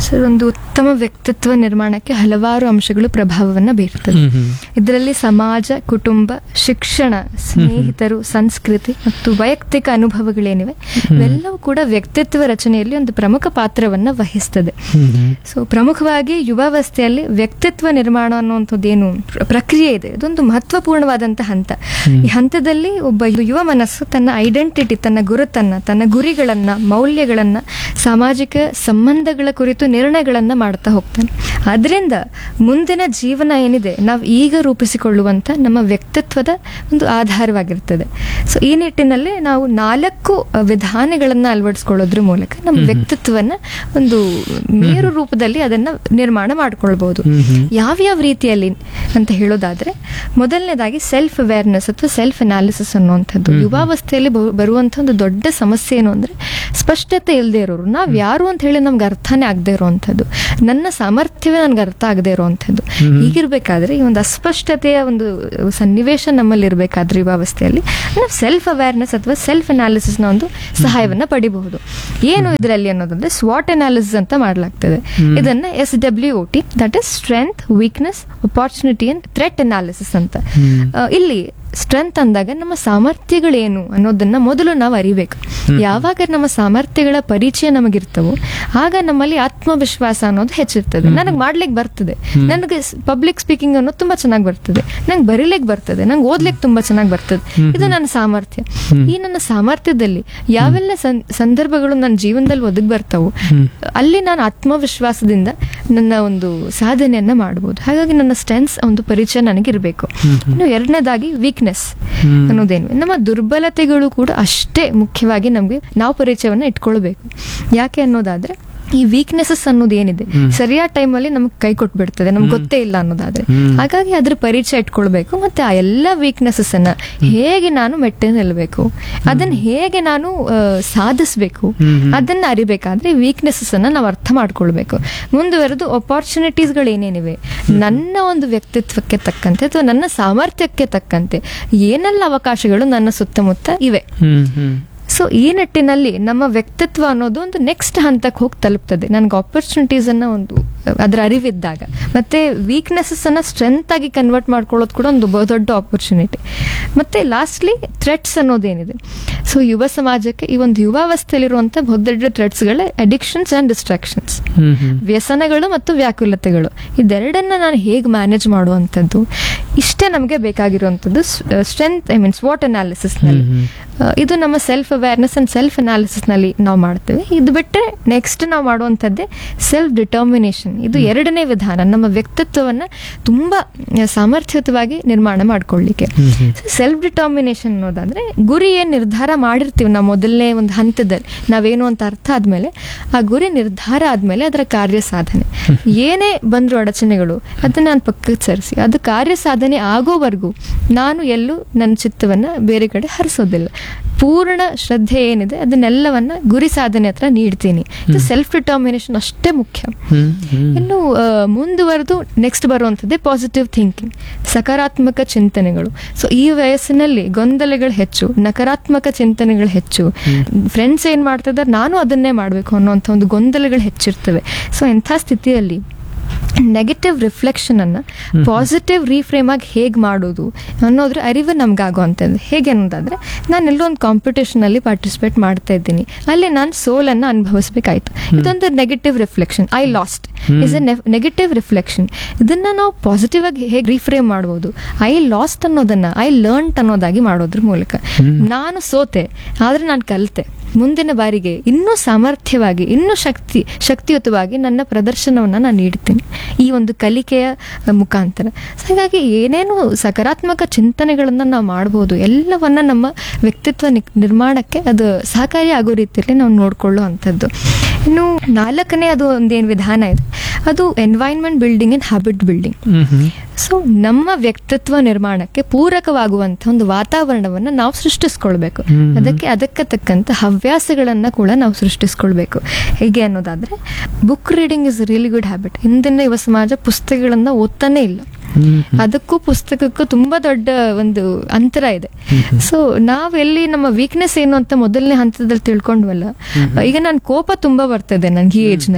ಸರ್ ಒಂದು ಉತ್ತಮ ವ್ಯಕ್ತಿತ್ವ ನಿರ್ಮಾಣಕ್ಕೆ ಹಲವಾರು ಅಂಶಗಳು ಪ್ರಭಾವವನ್ನು ಬೀರ್ತದೆ ಹ್ಮ್ ಹ್ಮ್. ಇದರಲ್ಲಿ ಸಮಾಜ ಕುಟುಂಬ ಶಿಕ್ಷಣ ಸ್ನೇಹಿತರು ಸಂಸ್ಕೃತಿ ಮತ್ತು ವೈಯಕ್ತಿಕ ಅನುಭವಗಳೇನಿವೆ ಇವೆಲ್ಲವೂ ಕೂಡ ವ್ಯಕ್ತಿತ್ವ ರಚನೆಯಲ್ಲಿ ಒಂದು ಪ್ರಮುಖ ಪಾತ್ರವನ್ನ ವಹಿಸ್ತದೆ ಹ್ಮ್ ಹ್ಮ್. ಸೊ ಪ್ರಮುಖವಾಗಿ ಯುವಾವಸ್ಥೆಯಲ್ಲಿ ವ್ಯಕ್ತಿತ್ವ ನಿರ್ಮಾಣ ಅನ್ನುವಂಥದ್ದು ಏನು ಪ್ರ- ಪ್ರಕ್ರಿಯೆ ಇದೆ ಇದೊಂದು ಮಹತ್ವಪೂರ್ಣವಾದಂತಹ ಹಂತ ಈ ಹಂತದಲ್ಲಿ ಒಬ್ಬ ಯುವ ಮನಸ್ಸು ತನ್ನ ಐಡೆಂಟಿಟಿ ತನ್ನ ಗುರುತನ್ನ ತನ್ನ ಗುರಿಗಳನ್ನ ಮೌಲ್ಯಗಳನ್ನ ಸಾಮಾಜಿಕ ಸಂಬಂಧಗಳ ಕುರಿತು ನಿರ್ಣಯಗಳನ್ನ ಮಾಡ್ತಾ ಹೋಗ್ತಾನೆ ಅದರಿಂದ ಮುಂದಿನ ಜೀವನ ಏನಿದೆ ನಾವು ಈಗ ರೂಪಿಸಿಕೊಳ್ಳುವಂತ ನಮ್ಮ ವ್ಯಕ್ತಿತ್ವದ ಒಂದು ಆಧಾರವಾಗಿರ್ತದೆ ಸೊ ಈ ನಿಟ್ಟಿನಲ್ಲಿ ನಾವು ನಾಲ್ಕು ಅಹ್, ವಿಧಾನಗಳನ್ನ ಅಳವಡಿಸ್ಕೊಳ್ಳೋದ್ರ ಮೂಲಕ ನಮ್ಮ ವ್ಯಕ್ತಿತ್ವವನ್ನ ಒಂದು ಮೇರು ರೂಪದಲ್ಲಿ ಅದನ್ನ ನಿರ್ಮಾಣ ಮಾಡ್ಕೊಳ್ಬಹುದು ಯಾವ್ಯಾವ ರೀತಿಯಲ್ಲಿ ಅಂತ ಹೇಳೋದಾದ್ರೆ ಮೊದಲನೇದಾಗಿ ಸೆಲ್ಫ್ ಅವೇರ್ನೆಸ್ ಅಥವಾ ಸೆಲ್ಫ್ ಅನಾಲಿಸಿಸ್ ಅನ್ನುವಂಥದ್ದು ಯುವಾವಸ್ಥೆಯಲ್ಲಿ ಬರು- ಬರುವಂತ ಒಂದು ದೊಡ್ಡ ಸಮಸ್ಯೆ ಏನು ಅಂದ್ರೆ ಸ್ಪಷ್ಟತೆ ಇಲ್ಲದೆ ಇರೋರು ನಾವ್ ಯಾರು ಅಂತ ಹೇಳಿ ನಮ್ಗೆ ಅರ್ಥನೇ ಆಗದೆ ಇರುವಂಥದ್ದು ನನ್ನ ಸಾಮರ್ಥ್ಯವೇ ನನ್ಗೆ ಅರ್ಥ ಆಗದೆ ಇರುವಂಥದ್ದು ಹೀಗಿರ್ಬೇಕಾದ್ರೆ ಈ ಒಂದು ಅಸ್ಪಷ್ಟತೆಯ ಒಂದು ಸನ್ನಿವೇಶ ನಮ್ಮಲ್ಲಿ ಇರಬೇಕಾದ್ರೆ ಯುವಾವಸ್ಥೆಯಲ್ಲಿ ನಾವು ಸೆಲ್ಫ್ ಅವೇರ್ನೆಸ್ ಅಥವಾ ಸೆಲ್ಫ್ ಅನಾಲಿಸಿಸ್ನ ಒಂದು ಸಹಾಯವನ್ನ ಪಡಿಬಹುದು ಏನು ಇದರಲ್ಲಿ ಅನ್ನೋದಂದ್ರೆ ಸ್ವಾಟ್ ಅನಾಲಿಸಿಸ್ ಅಂತ ಮಾಡಲಾಗ್ತದೆ ಇದನ್ನ S W O T that is strength weakness opportunity and threat analysis ಅಂತ ಆ, ಇಲ್ಲಿ ಸ್ಟ್ರೆಂತ್ ಅಂದಾಗ ನಮ್ಮ ಸಾಮರ್ಥ್ಯಗಳೇನು ಅನ್ನೋದನ್ನ ಮೊದಲು ನಾವು ಅರಿಬೇಕು ಯಾವಾಗ ನಮ್ಮ ಸಾಮರ್ಥ್ಯಗಳ ಪರಿಚಯ ನಮಗಿರ್ತವೋ ಆಗ ನಮ್ಮಲ್ಲಿ ಆತ್ಮವಿಶ್ವಾಸ ಅನ್ನೋದು ಹೆಚ್ಚಿರ್ತದೆ ನನಗೆ ಮಾಡ್ಲಿಕ್ಕೆ ಬರ್ತದೆ ನನಗೆ ಪಬ್ಲಿಕ್ ಸ್ಪೀಕಿಂಗ್ ಅನ್ನೋದು ತುಂಬಾ ಚೆನ್ನಾಗಿ ಬರ್ತದೆ ನಂಗೆ ಬರೀಲಿಕ್ಕೆ ಬರ್ತದೆ ನಂಗೆ ಓದ್ಲಿಕ್ಕೆ ತುಂಬಾ ಚೆನ್ನಾಗಿ ಬರ್ತದೆ ಇದು ನನ್ನ ಸಾಮರ್ಥ್ಯ ಈ ನನ್ನ ಸಾಮರ್ಥ್ಯದಲ್ಲಿ ಯಾವೆಲ್ಲ ಸಂ- ಸಂದರ್ಭಗಳು ನನ್ನ ಜೀವನದಲ್ಲಿ ಒದಗಿ ಬರ್ತಾವೋ ಅಲ್ಲಿ ನಾನು ಆತ್ಮವಿಶ್ವಾಸದಿಂದ ನನ್ನ ಒಂದು ಸಾಧನೆಯನ್ನ ಮಾಡಬಹುದು ಹಾಗಾಗಿ ನನ್ನ ಸ್ಟ್ರೆಂತ್ಸ್ ಒಂದು ಪರಿಚಯ ನನಗಿರಬೇಕು ಇನ್ನು ಎರಡನೇದಾಗಿ ವೀಕ್ನೆಸ್ ಅನ್ನೋದೇನು ನಮ್ಮ ದುರ್ಬಲತೆಗಳು ಕೂಡ ಅಷ್ಟೇ ಮುಖ್ಯವಾಗಿ ನಮಗೆ ನಾವು ಪರಿಚಯವನ್ನ ಇಟ್ಕೊಳ್ಬೇಕು ಯಾಕೆ ಅನ್ನೋದಾದ್ರೆ ಈ ವೀಕ್ನೆಸಸ್ ಅನ್ನೋದು ಏನಿದೆ ಸರಿಯಾದ ಟೈಮಲ್ಲಿ ನಮ್ಗೆ ಕೈ ಕೊಟ್ಬಿಡ್ತದೆ ನಮ್ಗೆ ಗೊತ್ತೇ ಇಲ್ಲ ಅನ್ನೋದಾದ್ರೆ ಹಾಗಾಗಿ ಅದ್ರ ಪರಿಚಯ ಇಟ್ಕೊಳ್ಬೇಕು ಮತ್ತೆ ಆ ಎಲ್ಲ ವೀಕ್ನೆಸಸ್ ಅನ್ನ ಹೇಗೆ ನಾನು ಮೆಟ್ಟೆ ನಿಲ್ಬೇಕು ಅದನ್ನ ಹೇಗೆ ನಾನು ಆ, ಸಾಧಿಸ್ಬೇಕು ಅದನ್ನ ಅರಿಬೇಕಾದ್ರೆ ವೀಕ್ನೆಸಸ್ ಅನ್ನ ನಾವು ಅರ್ಥ ಮಾಡ್ಕೊಳ್ಬೇಕು ಮುಂದುವರೆದು ಅಪಾರ್ಚುನಿಟೀಸ್ಗಳು ಏನೇನಿವೆ ನನ್ನ ಒಂದು ವ್ಯಕ್ತಿತ್ವಕ್ಕೆ ತಕ್ಕಂತೆ ಅಥವಾ ನನ್ನ ಸಾಮರ್ಥ್ಯಕ್ಕೆ ತಕ್ಕಂತೆ ಏನೆಲ್ಲ ಅವಕಾಶಗಳು ನನ್ನ ಸುತ್ತಮುತ್ತ ಇವೆ ಹ್ಮ್ ಹ್ಮ್ ಸೊ ಈ ನಿಟ್ಟಿನಲ್ಲಿ ನಮ್ಮ ವ್ಯಕ್ತಿತ್ವ ಅನ್ನೋದು ಒಂದು ನೆಕ್ಸ್ಟ್ ಹಂತಕ್ಕೆ ಹೋಗಿ ತಲುಪ್ತದೆ ನನಗೆ ಆಪರ್ಚುನಿಟೀಸ್ ಅನ್ನ ಒಂದು ಅದರ ಅರಿವಿದ್ದಾಗ ಮತ್ತೆ ವೀಕ್ನೆಸಸ್ ಅನ್ನ ಸ್ಟ್ರೆಂತ್ ಆಗಿ ಕನ್ವರ್ಟ್ ಮಾಡ್ಕೊಳ್ಳೋದು ಕೂಡ ಒಂದು ಬಹು ದೊಡ್ಡ ಆಪರ್ಚುನಿಟಿ ಮತ್ತೆ ಲಾಸ್ಟ್ಲಿ ಥ್ರೆಟ್ಸ್ ಅನ್ನೋದೇನಿದೆ ಸೊ ಯುವ ಸಮಾಜಕ್ಕೆ ಈ ಒಂದು ಯುವಾವಸ್ಥೆಯಲ್ಲಿರುವಂಥ ಬಹುದೊಡ್ಡ ಥ್ರೆಟ್ಸ್ಗಳೇ addictions and distractions hmm hmm ವ್ಯಸನಗಳು ಮತ್ತು ವ್ಯಾಕುಲತೆಗಳು ಇದೆರಡನ್ನ ನಾನು ಹೇಗೆ ಮ್ಯಾನೇಜ್ ಮಾಡುವಂಥದ್ದು ಇಷ್ಟೇ ನಮಗೆ ಬೇಕಾಗಿರುವಂಥದ್ದು ಸ್ಟ್ರೆಂತ್ ಐ ಮೀನ್ಸ್ ವಾಟ್ ಅನಾಲಿಸಿಸ್ನಲ್ಲಿ ಇದು ನಮ್ಮ ಸೆಲ್ಫ್ ಅವೇರ್ನೆಸ್ ಅಂಡ್ ಸೆಲ್ಫ್ ಅನಾಲಿಸಿಸ್ನಲ್ಲಿ ನಾವು ಮಾಡ್ತೇವೆ ಇದು ಬಿಟ್ಟರೆ ನೆಕ್ಸ್ಟ್ ನಾವು ಮಾಡುವಂಥದ್ದೇ ಸೆಲ್ಫ್ ಡಿಟರ್ಮಿನೇಷನ್ ಇದು ಎರಡನೇ ವಿಧಾನ ನಮ್ಮ ವ್ಯಕ್ತಿತ್ವವನ್ನು ತುಂಬ ಸಾಮರ್ಥ್ಯಯುತವಾಗಿ ನಿರ್ಮಾಣ ಮಾಡ್ಕೊಳ್ಳಿಕ್ಕೆ ಸೆಲ್ಫ್ ಡಿಟರ್ಮಿನೇಷನ್ ಅನ್ನೋದಾದ್ರೆ ಗುರಿ ಏನು ನಿರ್ಧಾರ ಮಾಡಿರ್ತೀವಿ ನಾವು ಮೊದಲನೇ ಒಂದು ಹಂತದಲ್ಲಿ ನಾವೇನು ಅಂತ ಅರ್ಥ ಆದ್ಮೇಲೆ ಆ ಗುರಿ ನಿರ್ಧಾರ ಆದ್ಮೇಲೆ ಅದರ ಕಾರ್ಯ ಸಾಧನೆ ಏನೇ ಬಂದ್ರು ಅಡಚಣೆಗಳು ಅದನ್ನ ನಾನು ಪಕ್ಕಕ್ಕೆ ಸರಿಸಿ ಅದು ಕಾರ್ಯ ಸಾಧನೆ ಆಗೋವರೆಗೂ ನಾನು ಎಲ್ಲೂ ನನ್ನ ಚಿತ್ತವನ್ನ ಬೇರೆ ಕಡೆ ಹರಿಸೋದಿಲ್ಲ ಪೂರ್ಣ ಶ್ರದ್ಧೆ ಏನಿದೆ ಅದನ್ನೆಲ್ಲವನ್ನ ಗುರಿ ಸಾಧನೆ ಹತ್ರ ನೀಡ್ತೀನಿ ಇದು ಸೆಲ್ಫ್ ಡಿಟರ್ಮಿನೇಷನ್ ಅಷ್ಟೇ ಮುಖ್ಯ ಹ್ಮ್ ಹ್ಮ್ ಇನ್ನು ಆ, ಮುಂದುವರೆದು ನೆಕ್ಸ್ಟ್ ಬರುವಂಥದ್ದೇ ಪಾಸಿಟಿವ್ ಥಿಂಕಿಂಗ್ ಸಕಾರಾತ್ಮಕ ಚಿಂತನೆಗಳು ಸೊ ಈ ವಯಸ್ಸಿನಲ್ಲಿ ಗೊಂದಲಗಳು ಹೆಚ್ಚು ನಕಾರಾತ್ಮಕ ಚಿಂತನೆಗಳು ಹೆಚ್ಚು ಫ್ರೆಂಡ್ಸ್ ಏನ್ ಮಾಡ್ತಿದ್ದಾರೆ ನಾನು ಅದನ್ನೇ ಮಾಡಬೇಕು ಅನ್ನೋಂಥ ಒಂದು ಗೊಂದಲಗಳು ಹೆಚ್ಚಿರ್ತವೆ ಸೊ ಎಂಥ ಸ್ಥಿತಿಯಲ್ಲಿ ನೆಗೆಟಿವ್ ರಿಫ್ಲೆಕ್ಷನ್ ಅನ್ನ ಪಾಸಿಟಿವ್ ರೀಫ್ರೇಮ್ ಆಗಿ ಹೇಗೆ ಮಾಡೋದು ಅನ್ನೋದ್ರ ಅರಿವು ನಮ್ಗಾಗುವಂಥದ್ದು ಹೇಗೆ ಅನ್ನೋದಾದ್ರೆ ನಾನು ಎಲ್ಲೋ ಒಂದು ಕಾಂಪಿಟೇಷನ್ ಅಲ್ಲಿ ಪಾರ್ಟಿಸಿಪೇಟ್ ಮಾಡ್ತಾ ಇದ್ದೀನಿ ಅಲ್ಲಿ ನಾನು ಸೋಲನ್ನು ಅನುಭವಿಸ್ಬೇಕಾಯ್ತು ಇದೊಂದು negative reflection I lost is a negative reflection ಇದನ್ನ ನಾವು ಪಾಸಿಟಿವ್ ಆಗಿ ಹೇಗೆ ರೀಫ್ರೇಮ್ ಮಾಡ್ಬೋದು ಐ ಲಾಸ್ಟ್ ಅನ್ನೋದನ್ನ ಐ ಲರ್ನ್ಟ್ ಅನ್ನೋದಾಗಿ ಮಾಡೋದ್ರ ಮೂಲಕ ನಾನು ಸೋತೆ ಆದ್ರೆ ನಾನು ಕಲಿತೆ ಮುಂದಿನ ಬಾರಿಗೆ ಇನ್ನೂ ಸಾಮರ್ಥ್ಯವಾಗಿ ಇನ್ನೂ ಶಕ್ತಿ ಶಕ್ತಿಯುತವಾಗಿ ನನ್ನ ಪ್ರದರ್ಶನವನ್ನು ನಾನು ನೀಡ್ತೀನಿ ಈ ಒಂದು ಕಲಿಕೆಯ ಅಹ್, ಮುಖಾಂತರ So ಹಾಗಾಗಿ ಏನೇನು ಸಕಾರಾತ್ಮಕ ಚಿಂತನೆಗಳನ್ನು ನಾವು ಮಾಡ್ಬೋದು ಎಲ್ಲವನ್ನ ನಮ್ಮ ವ್ಯಕ್ತಿತ್ವ ನಿ- ನಿರ್ಮಾಣಕ್ಕೆ ಅದು ಸಹಕಾರಿ ಆಗೋ ರೀತಿಯಲ್ಲಿ ನಾವು ನೋಡ್ಕೊಳ್ಳೋ ಅಂಥದ್ದು ಇನ್ನು ನಾಲ್ಕನೇ ಅದು ಒಂದೇನು ವಿಧಾನ ಇದೆ ಅದು environment building and habit building hmm hmm so ನಮ್ಮ ವ್ಯಕ್ತಿತ್ವ ನಿರ್ಮಾಣಕ್ಕೆ ಪೂರಕವಾಗುವಂಥ ಒಂದು ವಾತಾವರಣವನ್ನು ನಾವು ಸೃಷ್ಟಿಸ್ಕೊಳ್ಬೇಕು ಅದಕ್ಕೆ ಅದಕ್ಕೆ ತಕ್ಕಂತ ಹವ್ಯಾಸಗಳನ್ನ ಕೂಡ ನಾವು ಸೃಷ್ಟಿಸ್ಕೊಳ್ಬೇಕು ಹೇಗೆ ಅನ್ನೋದಾದ್ರೆ book reading is really good habit ಇಂದಿನ ಯುವ ಸಮಾಜ ಪುಸ್ತಕಗಳನ್ನ ಓದ್ತಾನೆ ಇಲ್ಲ ಅದಕ್ಕೂ ಪುಸ್ತಕಕ್ಕೂ ತುಂಬಾ ದೊಡ್ಡ ಒಂದು ಅಂತರ ಇದೆ ಸೊ ನಾವೆಲ್ಲಿ ನಮ್ಮ ವೀಕ್ನೆಸ್ ಏನು ಅಂತ ಮೊದಲನೇ ಹಂತದಲ್ಲಿ ತಿಳ್ಕೊಂಡ್ವಲ್ಲ ಈಗ ನನ್ ಕೋಪ ತುಂಬಾ ಬರ್ತದೆ ನನ್ಗೆ ಈ ಏಜ್ ನಲ್ಲಿ